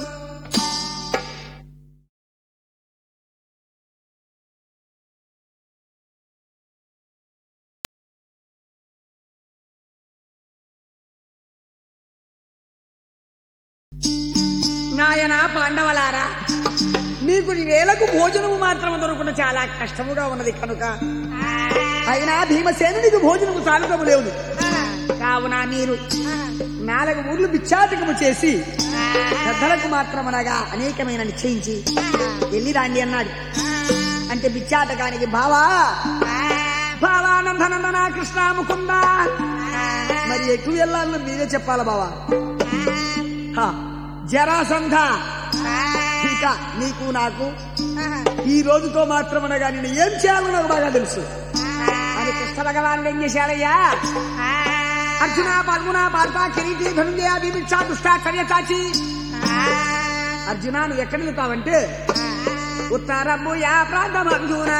నాయన పాండవలారా మీకు ఈ వేలకు భోజనము మాత్రం దొరకకుండా చాలా కష్టముగా ఉన్నది కనుక అయినా భీమసేనునికి భోజనము సాధకము లేదు కావున మీరు నాలుగు ఊర్లు బిచ్చాటకము చేసి పెద్దలకు మాత్రమనగా అనేకమైన నిశ్చయించి వెళ్ళి రాండి అన్నాడు అంటే బిచ్చాటకానికి బావా బావానందనందన కృష్ణ ముకుంద మరి ఎటు వెళ్ళాలని మీరే చెప్పాలా బావా హా, జరాసంధ ఇంకా నీకు నాకు ఈ రోజుతో మాత్రమనగా నేను ఏం చేయాలో నాకు బాగా తెలుసు అని కృష్ణ భగవానుడు ఏం చేశాడయ్యా అర్జున పల్మున భారత కిరీటి ధనుంజయ విభిక్ష దుష్ట చర్యచాచి అర్జున నువ్వు ఎక్కడ వెళ్తావంటే ఉత్తరము యా ప్రాంతం అర్జున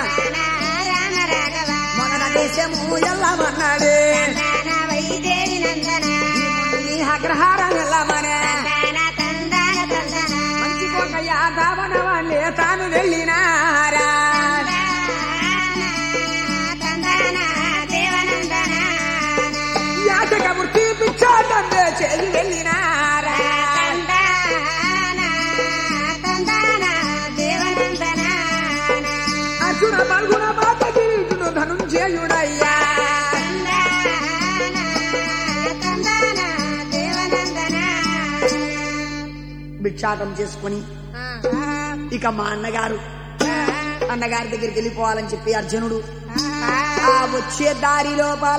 మగధ దేశము ఎల్లమన్నాడే నీ అగ్రహారం ఎల్లమనే మంచి కోకయ్య దావన వాళ్ళే తాను వెళ్ళినారా భిక్షాటం చేసుకొని ఇక మా అన్నగారు అన్నగారి దగ్గరికి వెళ్ళిపోవాలని చెప్పి అర్జునుడు ఆ వచ్చే దారి లోపల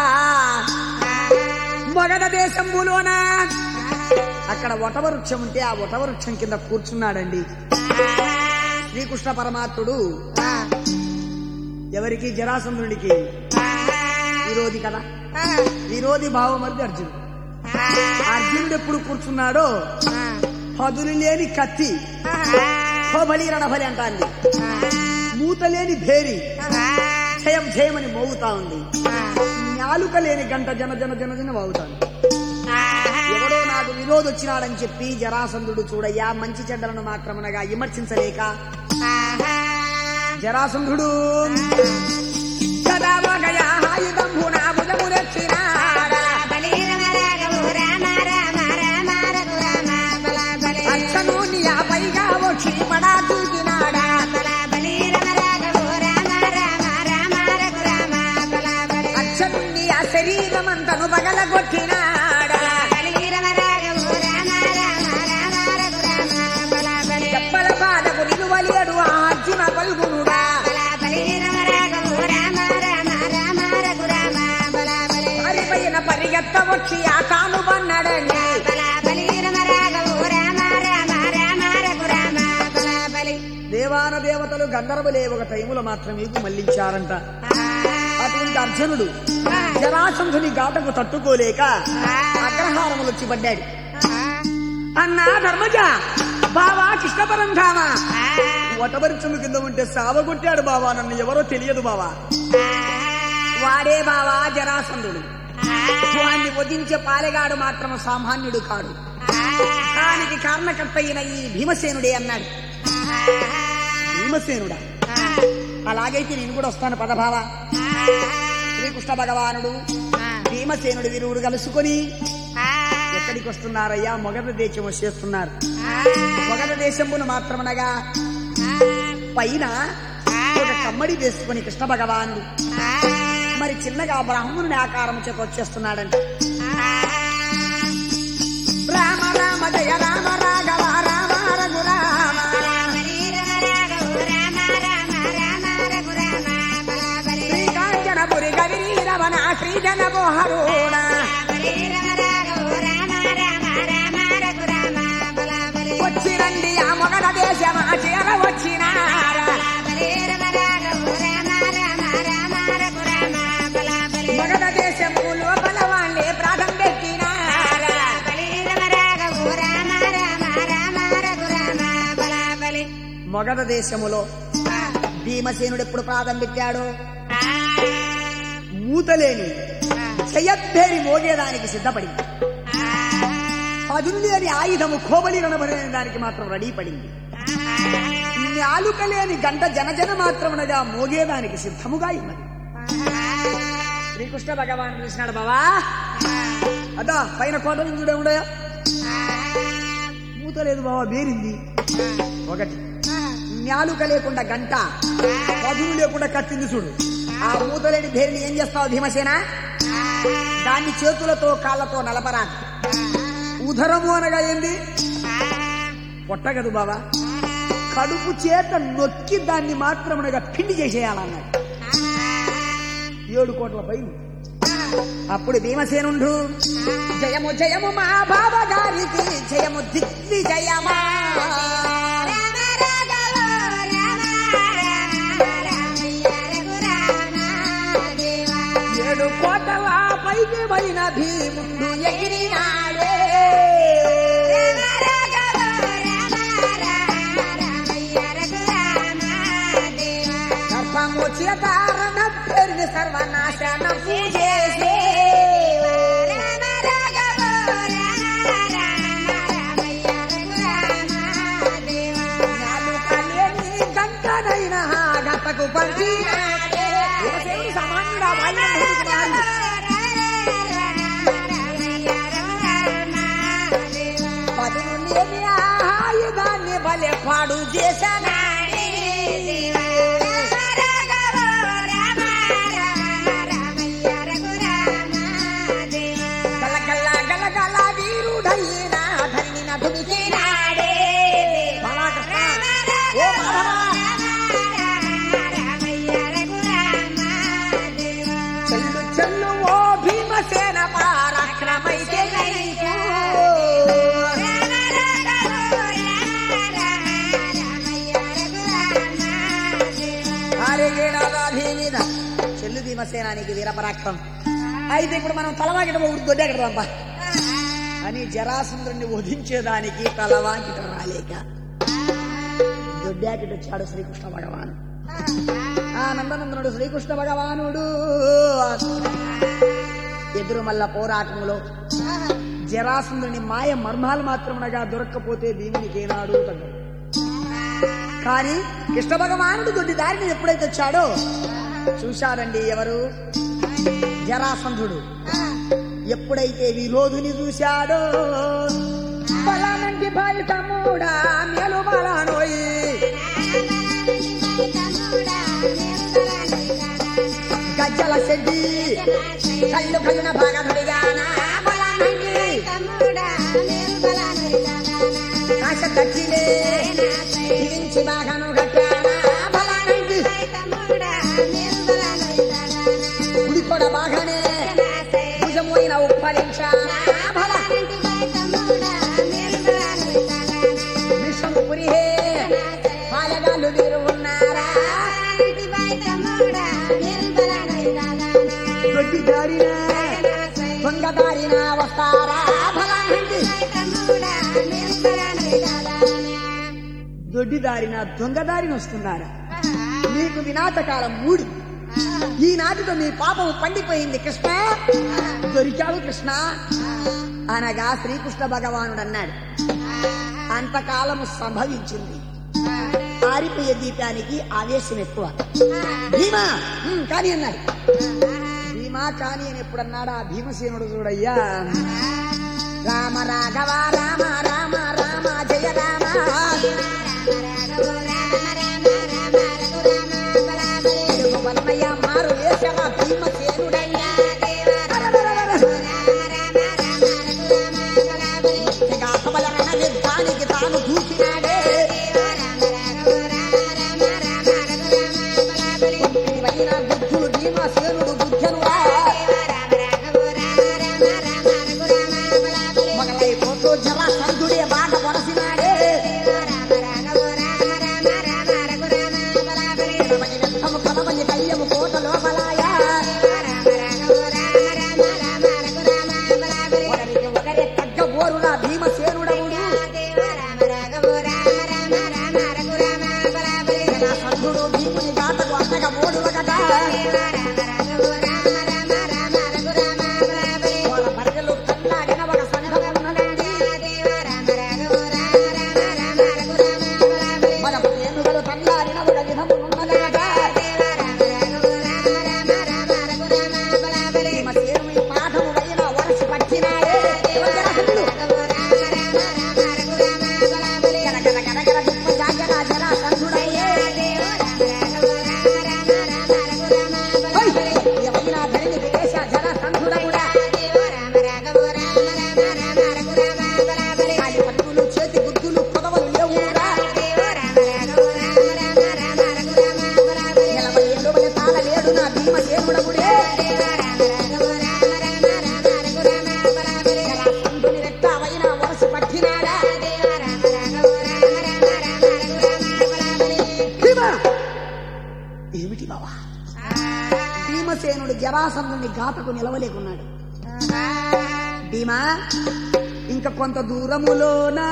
మగధ దేశంలోన అక్కడ వటవృక్షం ఉంటే ఆ వటవృక్షం కింద కూర్చున్నాడండి శ్రీకృష్ణ పరమాత్ముడు ఎవరికి జరాసంధుడికి విరోధి కదా విరోధి భావమర్ది అర్జునుడు అర్జునుడు ఎప్పుడు కూర్చున్నాడో పదులు లేని కత్తి కోబలి రణబలి అంటాంది మూత లేని భేరి జయం జయమని మోగుతా ఉంది నాలుక లేని గంట జన జన జన జన వాగుతాంది ఎవడో నాకు విరోధి వచ్చినాడని చెప్పి జరాసంధుడు చూడయ్యా మంచి చెడ్డలను మాత్రమనగా విమర్శించలేక జరాసంధుడు గదావగయా ఆయుధంబున భుజమునెత్తినాడా. అచ్చను నీ ఆ పైగా వచ్చి పడా దూకినాడా. అచ్చను నీ ఆ శరీరమంతను పగలగొట్టినాడా. చెప్పల బాధకు నిలువలేడు ఆ అర్జున పల్గునుడా పరిపైన పరిగెత్త వచ్చి ఆ తాను బన్నాడండి దేవాన దేవతలు గంధర్వులే ఒక టైములో మాత్రం మీకు మళ్లించారంట అటువంటి అర్జునుడు జరాసంధుని ఘాటకు తట్టుకోలేక అగ్రహారములు వచ్చి పడ్డాడు అన్నా ధర్మజ బావా కృష్ణపరంధామ వటపరిచము కింద ఉంటే సావగొట్టాడు బావా నన్ను ఎవరో తెలియదు బావా వాడే బావా జరాసంధుడు వాణ్ణి వధించే పాలెగాడు మాత్రం సామాన్యుడు కాడు దానికి కారణకర్త అయిన ఈ భీమసేనుడే అన్నాడు భీమసేనుడా అలాగైతే నేను కూడా వస్తాను పదభావ శ్రీకృష్ణ భగవానుడు భీమసేనుడి వీరుడు కలుసుకొని ఎక్కడికి వస్తున్నారయ్యా మొగధ దేశం వచ్చేస్తున్నారు మొగధ దేశమును మాత్రమనగా పైన ఒక కమ్మడి వేసుకొని కృష్ణ భగవానుడు మరి చిన్నగా బ్రాహ్మణుని ఆకారం చేత వచ్చేస్తున్నాడంట రామ రామ జయ రామ రాఘవ రామ రఘురామ శ్రీకాంచనపురి గవిరీ రమణ శ్రీజన మోహరుణ వచ్చిరండి ఆ మొగడ దేశమా చేర వచ్చినారా మొగడ దేశము లోపల వాళ్ళే ప్రాణం పెట్టినారా మొగధ దేశములో భీమసేనుడు ఎప్పుడు ప్రాధం పెట్టాడు మూతలేని చెయ్యద్దేరి మోగేదానికి సిద్ధపడింది పదులేని ఆయుధము కోబలి రణబడిన దానికి మాత్రం రెడీ పడింది నాలుక లేని గంట జనజన మాత్రమునగా మోగేదానికి సిద్ధముగా ఉన్నది శ్రీకృష్ణ భగవాన్ చూసినాడు బావా అదా పైన కోట నుంచి ఉండయా మూత లేదు బావా వేరింది ఒకటి నాలుక లేకుండా గంట పదులు లేకుండా కట్టింది చూడు ఆ మూతలేని భేరిని ఏం చేస్తావు భీమసేన దాన్ని చేతులతో కాళ్ళతో నలపరాదు ఉదరము అనగా ఏంది పొట్టగదు బాబా కడుపు చేత నొక్కి దాన్ని మాత్రమునగా పిండి చేసేయాలన్నాడు ఏడు కోట్ల పై అప్పుడు భీమసేనుండు జయము జయము మా బాబా గారికి జయము దిగ్విజయమా ఏడు కోటల పైకి పైన భీముండు ఎగిరినాడే సర్వము చేతారణ పేరుని సర్వనాశనము చేసే నాలుక లేని గంటనైన గతకు పంచినాడే యువసేనుడు సామాన్యుడా వాళ్ళ ముందుకు రాడు. పదులు లేని ఆయుధాన్ని భలే పాడు చేశానాడే గలగల గలగల వీరుడైన ధరిని నదుమికినాడే భీమసేనానికి వీరపరాక్రమం అయితే ఇప్పుడు మనం తలవాకిట దొడ్డెక్కడదాంపా అని జరాసంద్రుణ్ణి వధించేదానికి తలవాకిట రాలేక దొడ్డాకిట వచ్చాడు శ్రీకృష్ణ భగవాను ఆ నందనందనుడు శ్రీకృష్ణ భగవానుడు ఎదురు మల్ల పోరాటంలో జరాసంధుని మాయ మర్మాలు మాత్రమునగా దొరక్కపోతే భీమునికి ఏనాడు తగ్గదు కానీ కృష్ణ భగవానుడు దొడ్డి దారిని ఎప్పుడైతే వచ్చాడో చూశాడండి ఎవరు జరాసంధుడు ఎప్పుడైతే విరోధుని చూశాడో బలానంటి బాయి తమ్ముడా మేలు బలానోయి గజ్జల చెడ్డి కళ్ళు కళ్ళున బాగా తొడిగానా బలానంటి కాశ కట్టిలే ఇరించి బాగాను కట్టానా బలానంటి గుడి కూడా బాగానే భుజమైన ఉప్పలించానా బలా విష్ణుపురి పాలగాళ్ళు మీరు ఉన్నారా దొడ్డి దారిన దొంగ దారిన వస్తారా బలానంటి దొడ్డి దారిన దొంగ దారిన వస్తున్నారా మీకు వినాశకాలం మూడు ఈనాటితో మీ పాపం పండిపోయింది కృష్ణ దొరికావు కృష్ణ అనగా శ్రీకృష్ణ భగవానుడు అన్నాడు అంతకాలము సంభవించింది ఆరిపోయే దీపానికి ఆవేశం ఎక్కువ భీమా "ఉమ్, కానీ అన్నాడు భీమా కానీ అని ఎప్పుడు అన్నాడా భీమసేనుడు చూడయ్యా రామ రాఘవ రామ రామ రామ జయ రామ తెలుగు వల్లయ్య మారు వేసవ భీమసేనుడయ్యా ఇక అసమలరణ యుద్ధానికి తాను చూసినాడే ఇవైన బుద్ధులు భీమసేనుడు బుద్ధనురా మొగలైపోతూ జరాసంధుడే బాట పొరసినాడే ఇరవై వ్యర్థము కలవని కయ్యము కోట లోపలాయా ఒకరికి ఒకరే తగ్గ బోరులా భీమసేనుడవుడు జరాసంధుడు భీముని గాటకు అన్నగా మోడులగట వాళ్ళ పరగలు కన్నాగిన ఒక సంఘం ఉన్నదండి మన ఏనుగలు కన్నాగిన ఒక విధము ఉన్నదట భీమసేనుని పాఠము వైన వరసి పట్టినాడే జరాసంధుడు గరగర గరగర దుప్ప జాగర జరాసంధుడయ్యే హై! ఎవరైనా ధరిని విదేశ జరాసంధుడవుడా కాలి పట్టులు చేతి గుద్దులు కొదవలు లేవురా ఎనభై ఏడు వలె తాళ లేడు నా భీమసేనుడవుడే జరాసంధుని రెట్టావైన వరసి పట్టినాడా భీమ! ఏమిటి బావా భీమసేనుడు జరాసంధుని ఘాతకు నిలవలేకున్నాడు భీమా ఇంకా కొంత దూరములోనా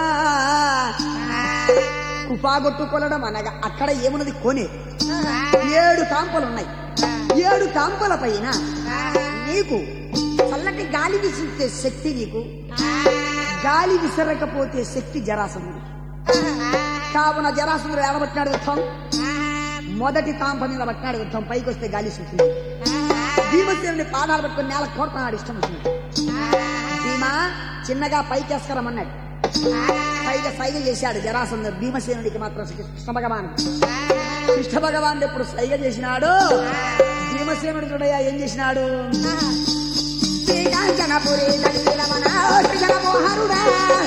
కుపాగొట్టు కొనడం అనగా అక్కడ ఏమున్నది కొనే ఏడు కాంపలు ఉన్నాయి ఏడు కాంపల పైన నీకు చల్లటి గాలి విసిరితే శక్తి నీకు గాలి విసరకపోతే శక్తి జరాసంధుడు కావున జరాసంధుడు ఎడబట్టినాడు యుద్ధం మొదటి తాంప మీద పట్టినాడు యుద్ధం పైకి వస్తే గాలి సుట్టింది భీమసేనుని పాదాలు పట్టుకుని నేల కోరుతున్నాడు ఇష్టం వచ్చింది భీమా చిన్నగా పైకేస్కరమన్నాడు పైగా సైగ చేశాడు జరాసంధుడు భీమసేనుడికి మాత్రం శ్రీ కృష్ణ భగవాన్ కృష్ణ భగవాన్ ఎప్పుడు సైగ చేసినాడు భీమసేనుడు చూడయ్యా ఏం చేసినాడు శ్రీకాంచనపురి దండిలమన శ్రీజనమోహరుడా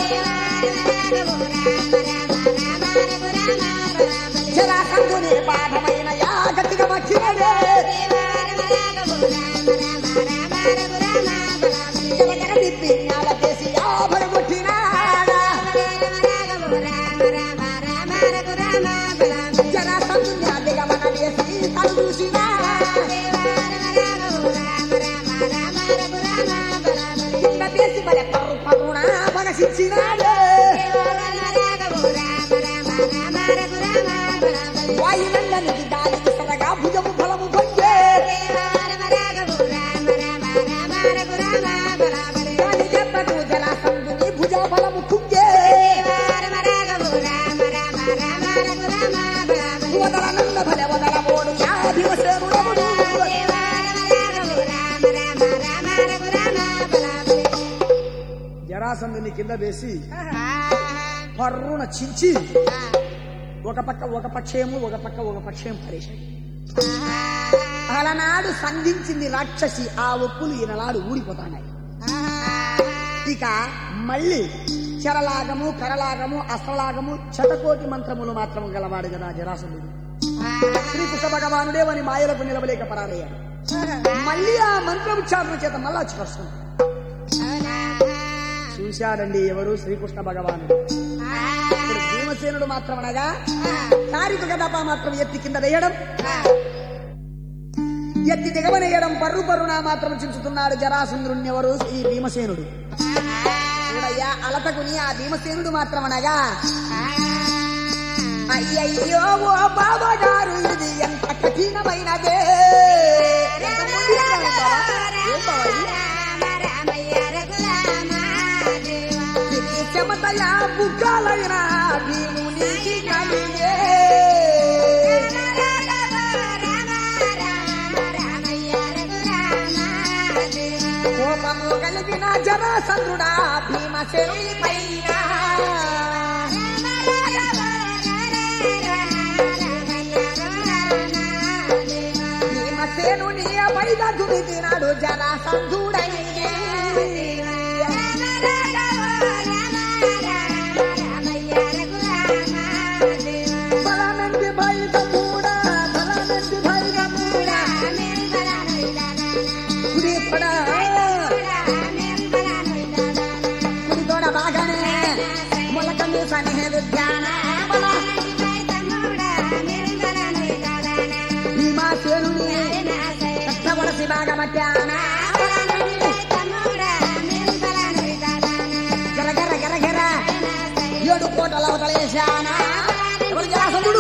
జరాసంధుని పాఠమైన యా గట్టిగా వచ్చినడే జగజగ తిప్పి నేల చేసి యా పడగొట్టినాడా జరాసంధుని అడ్డగమన వేసి తను చూసినా కింద వేసి పర్రున చించి ఒక పక్క ఒక పక్షేము ఒక పక్క ఒక పక్షేం పరేశాడు అలనాడు సంధించింది రాక్షసి ఆ ఒప్పులు ఈనలాడు ఊడిపోతాయి ఇక మళ్ళీ చరలాగము కరలాగము అస్త్రలాగము శతకోటి మంత్రములు మాత్రం గలవాడు కదా జరాసంధుడు శ్రీకృష్ణ భగవానుడే వాని మాయలకు నిలవలేక పరారయ్యాడు మళ్ళీ ఆ మంత్రోచ్చారణ చేత మళ్ళా వచ్చి వస్తుంది చూశాడండి ఎవరు శ్రీకృష్ణ భగవానుడు ఇప్పుడు భీమసేనుడు మాత్రం అనగా కారిక గదప మాత్రం ఎత్తి కింద వేయడం ఎత్తి దిగవనేయడం పర్రు పర్రున మాత్రం చించుతున్నాడు జరాసుంద్రుణ్ణి ఎవరు ఈ భీమసేనుడు చూడయ్యా అలతకుని ఆ భీమసేనుడు మాత్రం అనగా అయ్యయ్యో ఓ బాబాగారు ఇది ఎంత కఠినమైనదే ఎంత మొండిగా ఉంది బావా? ఏం బావా ఇది? ఇది చెమటయ బుగ్గాలైన భీమునికి కలిగే కోపము కలిగిన జరాసంద్రుడా భీమసేనుడి పైన భీమసేనుని పైన దుమితినాడు జరాసంధుడయ్యే బలనంది భైరవుడా, బలనంది భైరవుడా, కుడి తొడ, కుడి తొడ బాగానే మొలకని సన్నిహేదు ధ్యాన బల. భీమసేనుని కష్టపడసి బాగా మధ్యాహ్న గర గర గర గర ఏడు కోటల అవతలేశానా ఎవరు జరాసంధుడు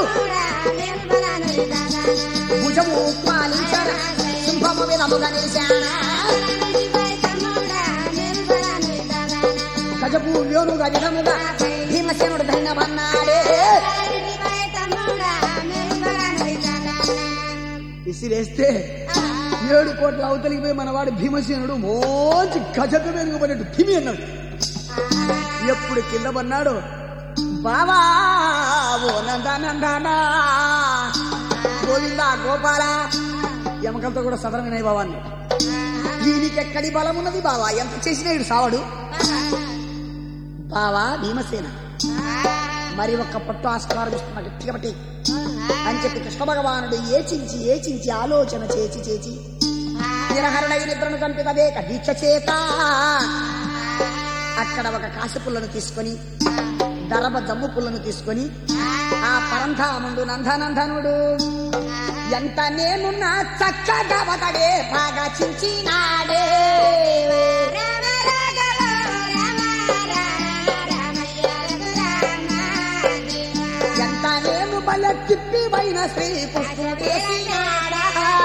భుజము పాలించాన సింహము విధముగా నిలిచానా గజపు యోనుగా విధముగా భీమసేనుడు ధన్యమన్నాడే విసిరేస్తే ఏడు కోట్ల అవతలికి పోయి మనవాడు భీమసేనుడు మోచి గజపు వెనుకబడినట్టు కిమి అన్నాడు ఎప్పుడు కింద పన్నాడు బావా ఓ నందనందనా గోవిందా గోపాల ఎమకలతో కూడా సదరమైన బావా అన్నాడు దీనికి ఎక్కడి బలం ఉన్నది బావా ఎంత చేసినా ఇడు సావడు బావా భీమసేన మరి ఒక్క పట్టు ఆస్కారం ఇస్తున్నా గట్టిగా పట్టి అని చెప్పి కృష్ణ భగవానుడు ఏచించి ఏచించి ఆలోచన చేచి చేచి నిరహరుడై నిద్రను కంపితదేక దీక్ష చేత అక్కడ ఒక కాశి పుల్లను తీసుకొని దరబ జమ్ము పుల్లను తీసుకొని ఆ పరంధాముడు నందనందనుడు ఎంత నేనున్నా చక్కగా బతడే బాగా చించినాడే ఎంత నేను బల తిప్పి పైన శ్రీ కృష్ణుడేసినాడా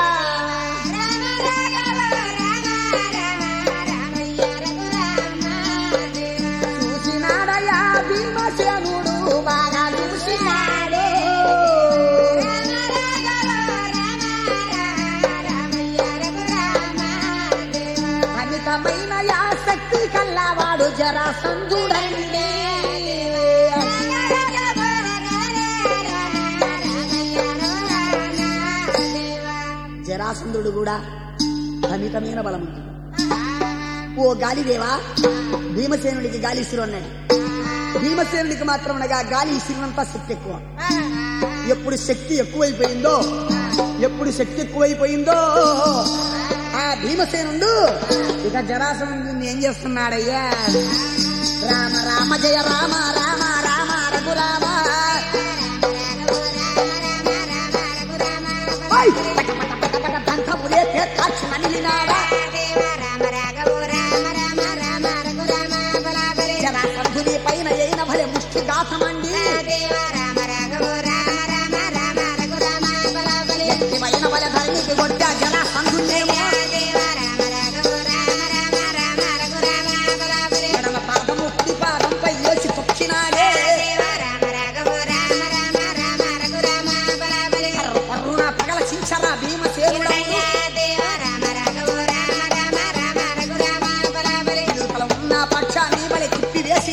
చూసినాడయా భీమసేనుడు బాగా చూసినాడే అమితమైన యా శక్తి కల్లవాడు జరాసంధుడండి జరాసంధుడు కూడా అమితమైన బలం ఉంది ఓ గాలిదేవా భీమసేనుడికి గాలి ఇసురు అన్నాడు భీమసేనుడికి మాత్రం అనగా గాలి ఇసిరినంత శక్తి ఎక్కువ ఎప్పుడు శక్తి ఎక్కువైపోయిందో ఎప్పుడు శక్తి ఎక్కువైపోయిందో ఆ భీమసేనుడు ఇక జరాసంధుని ఏం చేస్తున్నాడయ్యా రామ రామ జయ రామ రామ రామ రఘురామ ఐ! పట పట పట పట దంతములే పేర్కాల్చి నమిలినాడా జరాసంధుని పైన అయిన భలే ముష్టి గాథమండి ఎత్తిమైన బల ధరణికి కొట్టా జరాసంధునేమో ఎడమ పాదము కుడి పాదంపై వేసి తొక్కినాడే కర్ర పర్రున పగల చించరా భీమసేనుడవును ఇరుకల ఉన్న పక్షాన్ని బలి తిప్పి వేసి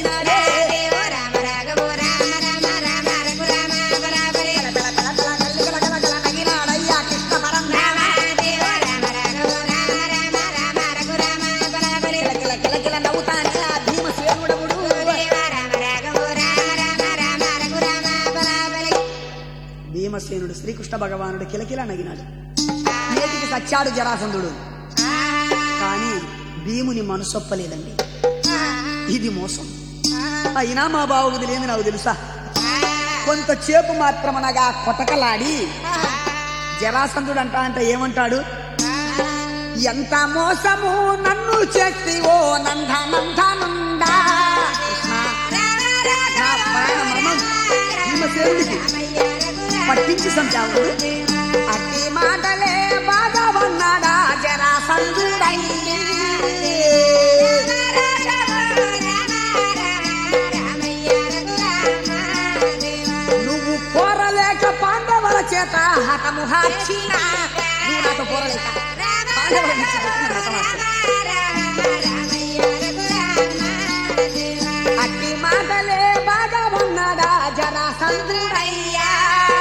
భీమసేనుడు శ్రీకృష్ణ భగవానుడు కిలకిలా నగినాడు నేటికి సచ్చాడు జరాసంధుడు కానీ భీముని మనసొప్పలేదండి ఇది మోసం అయినా మా బావుకు తెలియదు నాకు తెలుసా కొంత చేపు మాత్రమనగా కొతకలాడి జరాసంధుడు అంటా అంటే ఏమంటాడు ఎంత మోసము నన్ను చేసి ఓ నంద నంద నందా కృష్ణ, నా ప్రాణమనం భీమసేనుడికి పట్టించి సంచావు అట్టి మాటలే బాగా ఉన్నాడా జరాసంధుడయ్యి నువ్వు కోరలేక పాండవుల చేత హతము హార్చిన నువ్వు నాతో కోరలేక పాండవుల నుంచి హతము హతమార్చిన. అట్టి మాటలే బాగా ఉన్నాడా జరాసంధుడయ్యా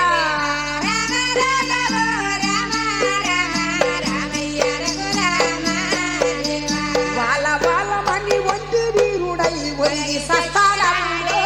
వాళ్ళ వాళ్ళ మని వంటి వీరుడై ఒరిగి సస్తాడంటే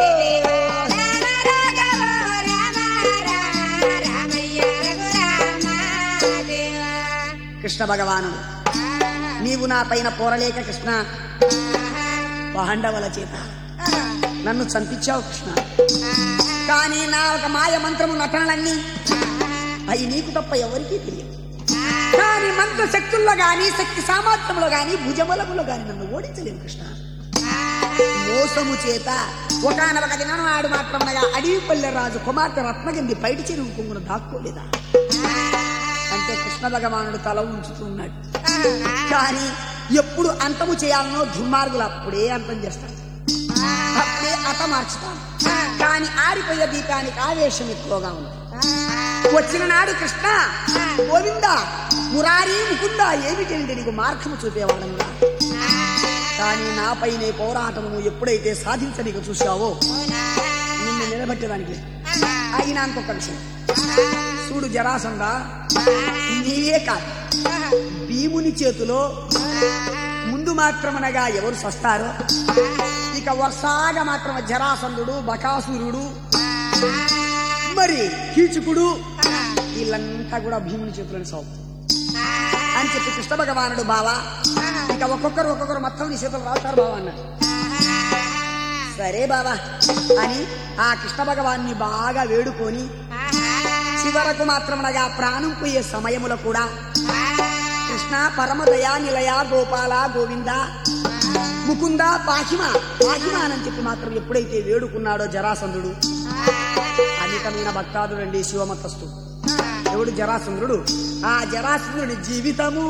కృష్ణ భగవానుడు నీవు నా పైన పోరలేక కృష్ణ పాండవుల చేత నన్ను చంపించావు కృష్ణ కానీ నా ఒక మాయ మంత్రము నటనలన్నీ అవి నీకు తప్ప ఎవరికీ తెలియదు కానీ మంత్ర శక్తుల్లో గాని శక్తి సామర్థ్యంలో గాని భుజబలములో గాని నన్ను ఓడించలేవు కృష్ణ మోసము చేత ఒకనొక దినం ఆడు మాత్రమనగా అడవిపల్లె రాజు కుమార్తె రత్నగింది బయట చెరువు కొంగును దాక్కోలేదా అంటే కృష్ణ భగవానుడు తల ఉంచుతున్నాడు కానీ ఎప్పుడు అంతము చేయాలనో దుర్మార్గులు అప్పుడే అంతం చేస్తాడు అప్పుడే అత మార్చుతాను కానీ ఆరిపోయే దీపానికి ఆవేశం ఎక్కువగా ఉంది వచ్చిన నాడు కృష్ణ గోవింద మురారి ముకుంద ఏమిటంటే నీకు మార్గము చూపేవాడనురా కానీ నాపైనే పోరాటము ఎప్పుడైతే సాధించనీకు చూశావో నిన్ను నిలబెట్టడానికి అయినా ఇంకొక విషయం చూడు జరాసంద నీవే కాదు భీముని చేతిలో ముందు మాత్రమనగా ఎవరు సస్తారో ఇక వర్షాగా మాత్రం జరాసంధుడు బకాసురుడు మరి కీచుకుడు వీళ్ళంతా కూడా భీముని చేతులను సాగు అని చెప్పి కృష్ణ భగవానుడు బావా ఇక ఒక్కొక్కరు ఒక్కొక్కరు మొత్తం నీ చేతులు రావుతారు బావా అన్నాడు సరే బావా అని ఆ కృష్ణ భగవాన్ని బాగా వేడుకొని చివరకు మాత్రమనగా ప్రాణం పోయే సమయములో కూడా కృష్ణ పరమదయా నిలయ గోపాల గోవింద ముకుంద పాహిమ పాహిమ అని చెప్పి మాత్రం ఎప్పుడైతే వేడుకున్నాడో జరాసంధుడు అధికమైన భక్తాదుడండి శివమతస్థు ఎవడు జరాసంధుడు ఆ జరాసంధుడి జీవితము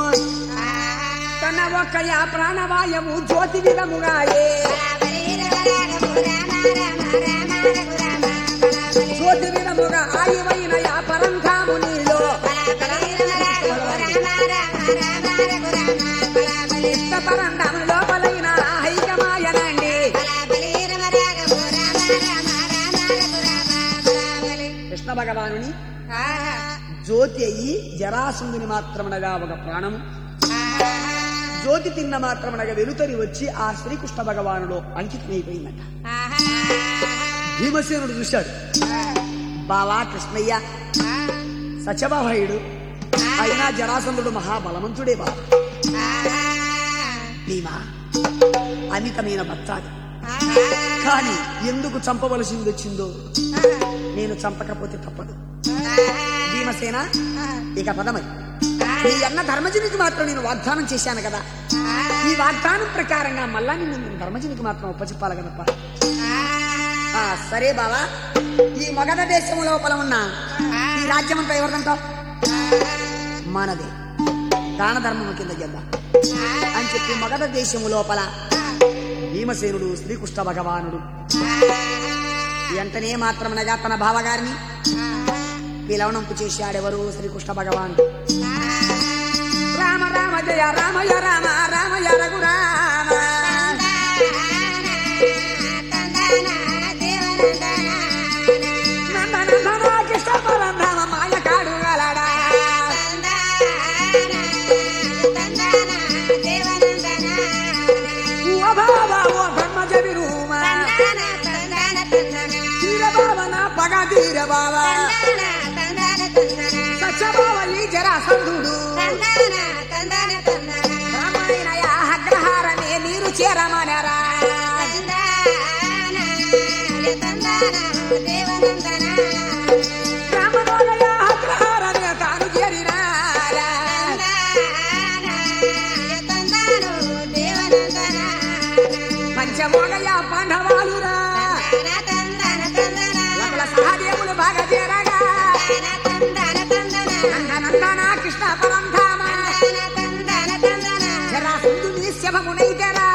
తన ఒక్కయ ప్రాణవాయము జ్యోతి విధముగాయే జ్యోతి విధముగా ఆయువైన యా పరంధాము నీలో ఇష్ట పరంధాము లోపలైన హైకమాయనండి కృష్ణ భగవానుని జ్యోతి అయ్యి జరాసుందుని మాత్రమనగా ఒక ప్రాణము జ్యోతి తిన్న మాత్రమనగా వెలుతరి వచ్చి ఆ శ్రీకృష్ణ భగవానుడు అంకితమైపోయిందట భీమసేనుడు చూశాడు బావా కృష్ణయ్య సత్యభావయుడు అయినా జరాసంధుడు మహాబలవంతుడే బావ భీమా అమితమైన భక్తాది కానీ ఎందుకు చంపవలసింది వచ్చిందో నేను చంపకపోతే తప్పదు భీమసేన ఇక పదమై నీ అన్న ధర్మజునికి మాత్రం నేను వాగ్దానం చేశాను కదా ఈ వాగ్దానం ప్రకారంగా మళ్ళా నిన్ను నేను ధర్మజునికి మాత్రం ఒప్పచెప్పాలి కదప్ప ఆ, సరే బావా ఈ మగధ దేశం లోపల ఉన్న ఈ రాజ్యం అంతా ఎవరిదంటావు మనదే దాన ధర్మం కింద చేద్దాం అని చెప్పి మగధ దేశము లోపల భీమసేనుడు శ్రీకృష్ణ భగవానుడు వెంటనే మాత్రమనగా తన బావగారిని పిలవనంపు చేశాడెవరు శ్రీకృష్ణ భగవానుడు రామ రామ జయ రామయ రామ రామయ రఘురామ నందనందన కృష్ణ పరంధామ మాయ కాడు గలడా ఓ బాబా ఓ బ్రహ్మజ విరూమ తీర బాబా నా పగ తీర బాబా జరాసంధుడు రామాయణ అగ్రహారమే మీరు చేరమనరా రామనోదయ అగ్రహారమే తాను చేరినారా పంచమోగయ పాండవాలురా లకుల సహదేవులు బాగా చేరగా నందనందన కృష్ణ పరంధామ జరాసంధుని శవమునైతేరా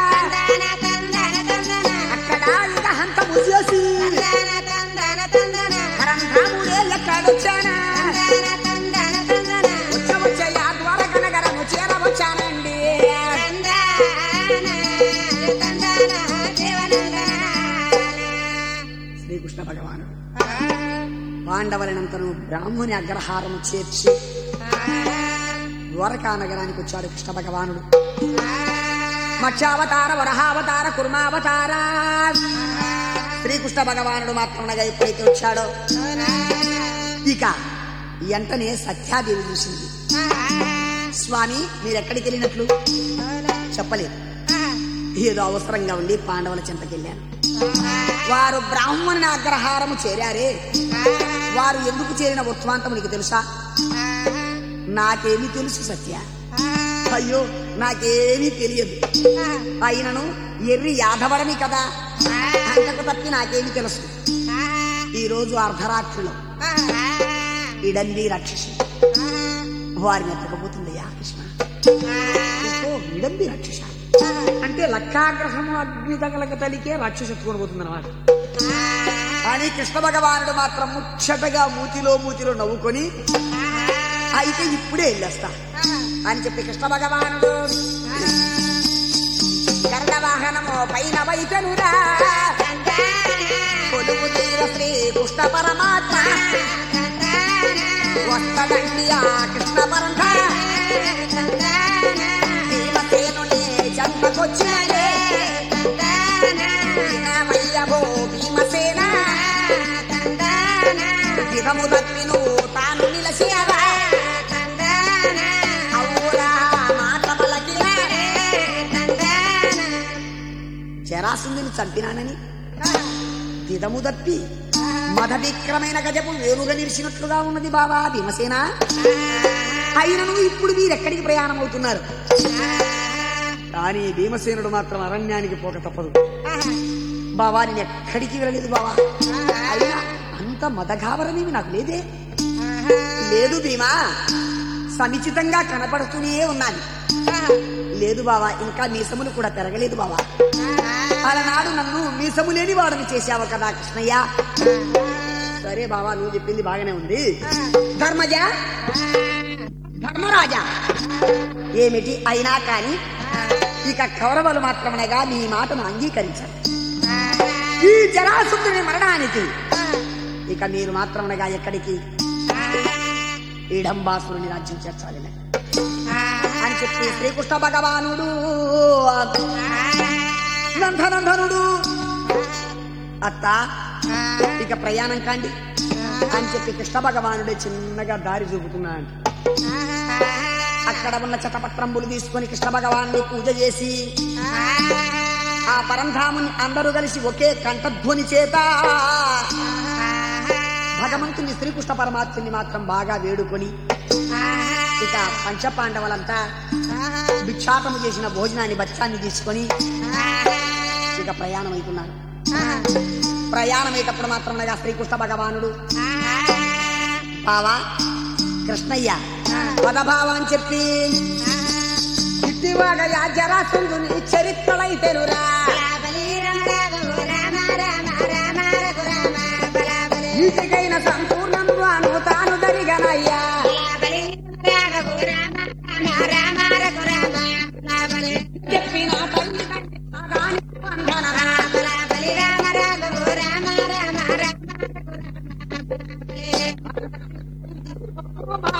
అక్కడ ఇక హంతము చేసి పరంధాముడే ఎక్కడొచ్చానా వచ్చ వచ్చయ్యా ద్వారక నగరము చేరవచ్చానండి శ్రీకృష్ణ భగవానుడు పాండవులనంతను బ్రాహ్మణి అగ్రహారము చేర్చి ద్వారకా నగరానికి వచ్చాడు కృష్ణ భగవానుడు మత్స్యావతార వరహావతార కుర్మావతార శ్రీకృష్ణ భగవానుడు మాత్రమునగా ఎప్పుడైతే వచ్చాడో ఇక వెంటనే సత్యాదేవి చూసింది స్వామి మీరు ఎక్కడికి వెళ్ళినట్లు చెప్పలేదు ఏదో అవసరంగా ఉండి పాండవుల చింతకెళ్ళాను వారు బ్రాహ్మణుని అగ్రహారము చేరారే వారు ఎందుకు చేరిన వృత్వాంతం నీకు తెలుసా నాకేమీ తెలుసు సత్య అయ్యో నాకేమీ తెలియదు అయినను ఎర్రి యాదవరమి కదా అంతకు తప్పి నాకేమీ తెలుసు ఈ రోజు అర్ధరాత్రిలో ఇడంది రాక్షసి వారిని ఎత్తకపోతుందయ్యా కృష్ణ ఓ, ఇడంది రాక్షస అంటే లక్కాగ్రహము అగ్ని తగలక తలికే రాక్షసత్తుకొని పోతుంది అన్నమాట కానీ కృష్ణ భగవానుడు మాత్రం ముచ్చటగా మూతిలో మూతిలో నవ్వుకొని అయితే ఇప్పుడే వెళ్ళేస్తా అని చెప్పి కృష్ణ భగవానుడు గరుడ వాహనము పైన వైతనురా కొలువు తీర శ్రీ కృష్ణ పరమాత్మ వస్తదండి ఆ కృష్ణ పరంధ భీమసేనుని జన్మకొచ్చినడే వినవయ్యవో భీమసేన దిగము దప్పిను తాను నిలసియరా అవురా మాట పలకినాడే జరాసుందిని చంపినానని దిదము దప్పి మద విక్రమైన గజపు వేరుగా నిలిచినట్లుగా ఉన్నది బాబా భీమసేన అయినను ఇప్పుడు మీరెక్కడికి ప్రయాణం అవుతున్నారు కానీ భీమసేనుడు మాత్రం అరణ్యానికి పోక తప్పదు బావా నేను ఎక్కడికి వెళ్ళలేదు బావా అయినా అంత మదఘావరమేమి నాకు లేదే లేదు భీమా సముచితంగా కనపడుతూనే ఉన్నాను లేదు బావా ఇంకా మీసములు కూడా పెరగలేదు బావా అలనాడు నన్ను మీసము లేని వాడిని చేశావు కదా కృష్ణయ్య సరే బావా నువ్వు చెప్పింది బాగానే ఉంది ధర్మజ ధర్మరాజా ఏమిటి అయినా కాని ఇక కౌరవులు మాత్రమనగా నీ మాటను అంగీకరించారు ఈ జరాసుని మరణానికి ఇక మీరు మాత్రమనగా ఎక్కడికి ఈడంబాసురుని రాజ్యం చేర్చాలి అని చెప్పి శ్రీకృష్ణ భగవానుడు నందనందనుడు అత్త ఇక ప్రయాణం కాండి అని చెప్పి కృష్ణ భగవానుడే చిన్నగా దారి చూపుతున్నాడు అక్కడ ఉన్న చటపట్రంబులు తీసుకొని కృష్ణ భగవాన్ని పూజ చేసి ఆ పరంధాముని అందరూ కలిసి ఒకే కంఠధ్వని చేత భగవంతుని శ్రీకృష్ణ పరమాత్ముని మాత్రం బాగా వేడుకొని ఇక పంచపాండవులంతా భిక్షాటము చేసిన భోజనాన్ని బచ్చాన్ని తీసుకొని ఇక ప్రయాణం అవుతున్నారు ప్రయాణమయ్యేటప్పుడు మాత్రమేగా శ్రీకృష్ణ భగవానుడు బావా కృష్ణయ్య పదభావం అని చెప్పి ఇట్టివాగ జరాసుని చరిత్రలైతేనురా ఈటికైన సంపూర్ణంగాను తాను దరిగనయ్యా చెప్పిన తల్లి కంటే నాగాని వందనరా. మా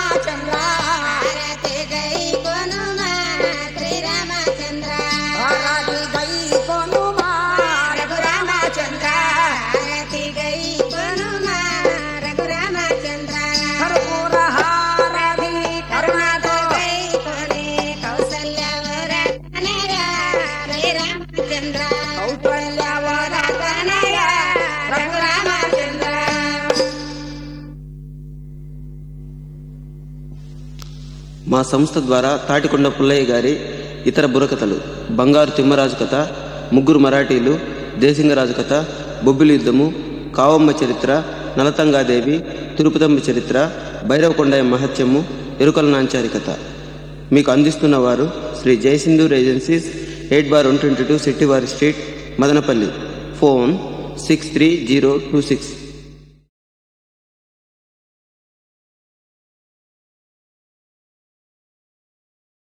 శ్రీరామచంద్ర మా సంస్థ ద్వారా తాటికొండ పుల్లయ్య గారి ఇతర బుర్రకథలు బంగారు తిమ్మరాజు కథ ముగ్గురు మరాఠీలు దేశింగరాజు కథ బొబ్బిలి యుద్ధము కావమ్మ చరిత్ర నలతంగాదేవి తిరుపతమ్మ చరిత్ర భైరవకొండయ్య మహత్యము ఎరుకల నాంచారి కథ మీకు అందిస్తున్న వారు Shri Jayasindhoor agencies eight bar one twenty two Sittivari street Madanapalle phone six three zero two six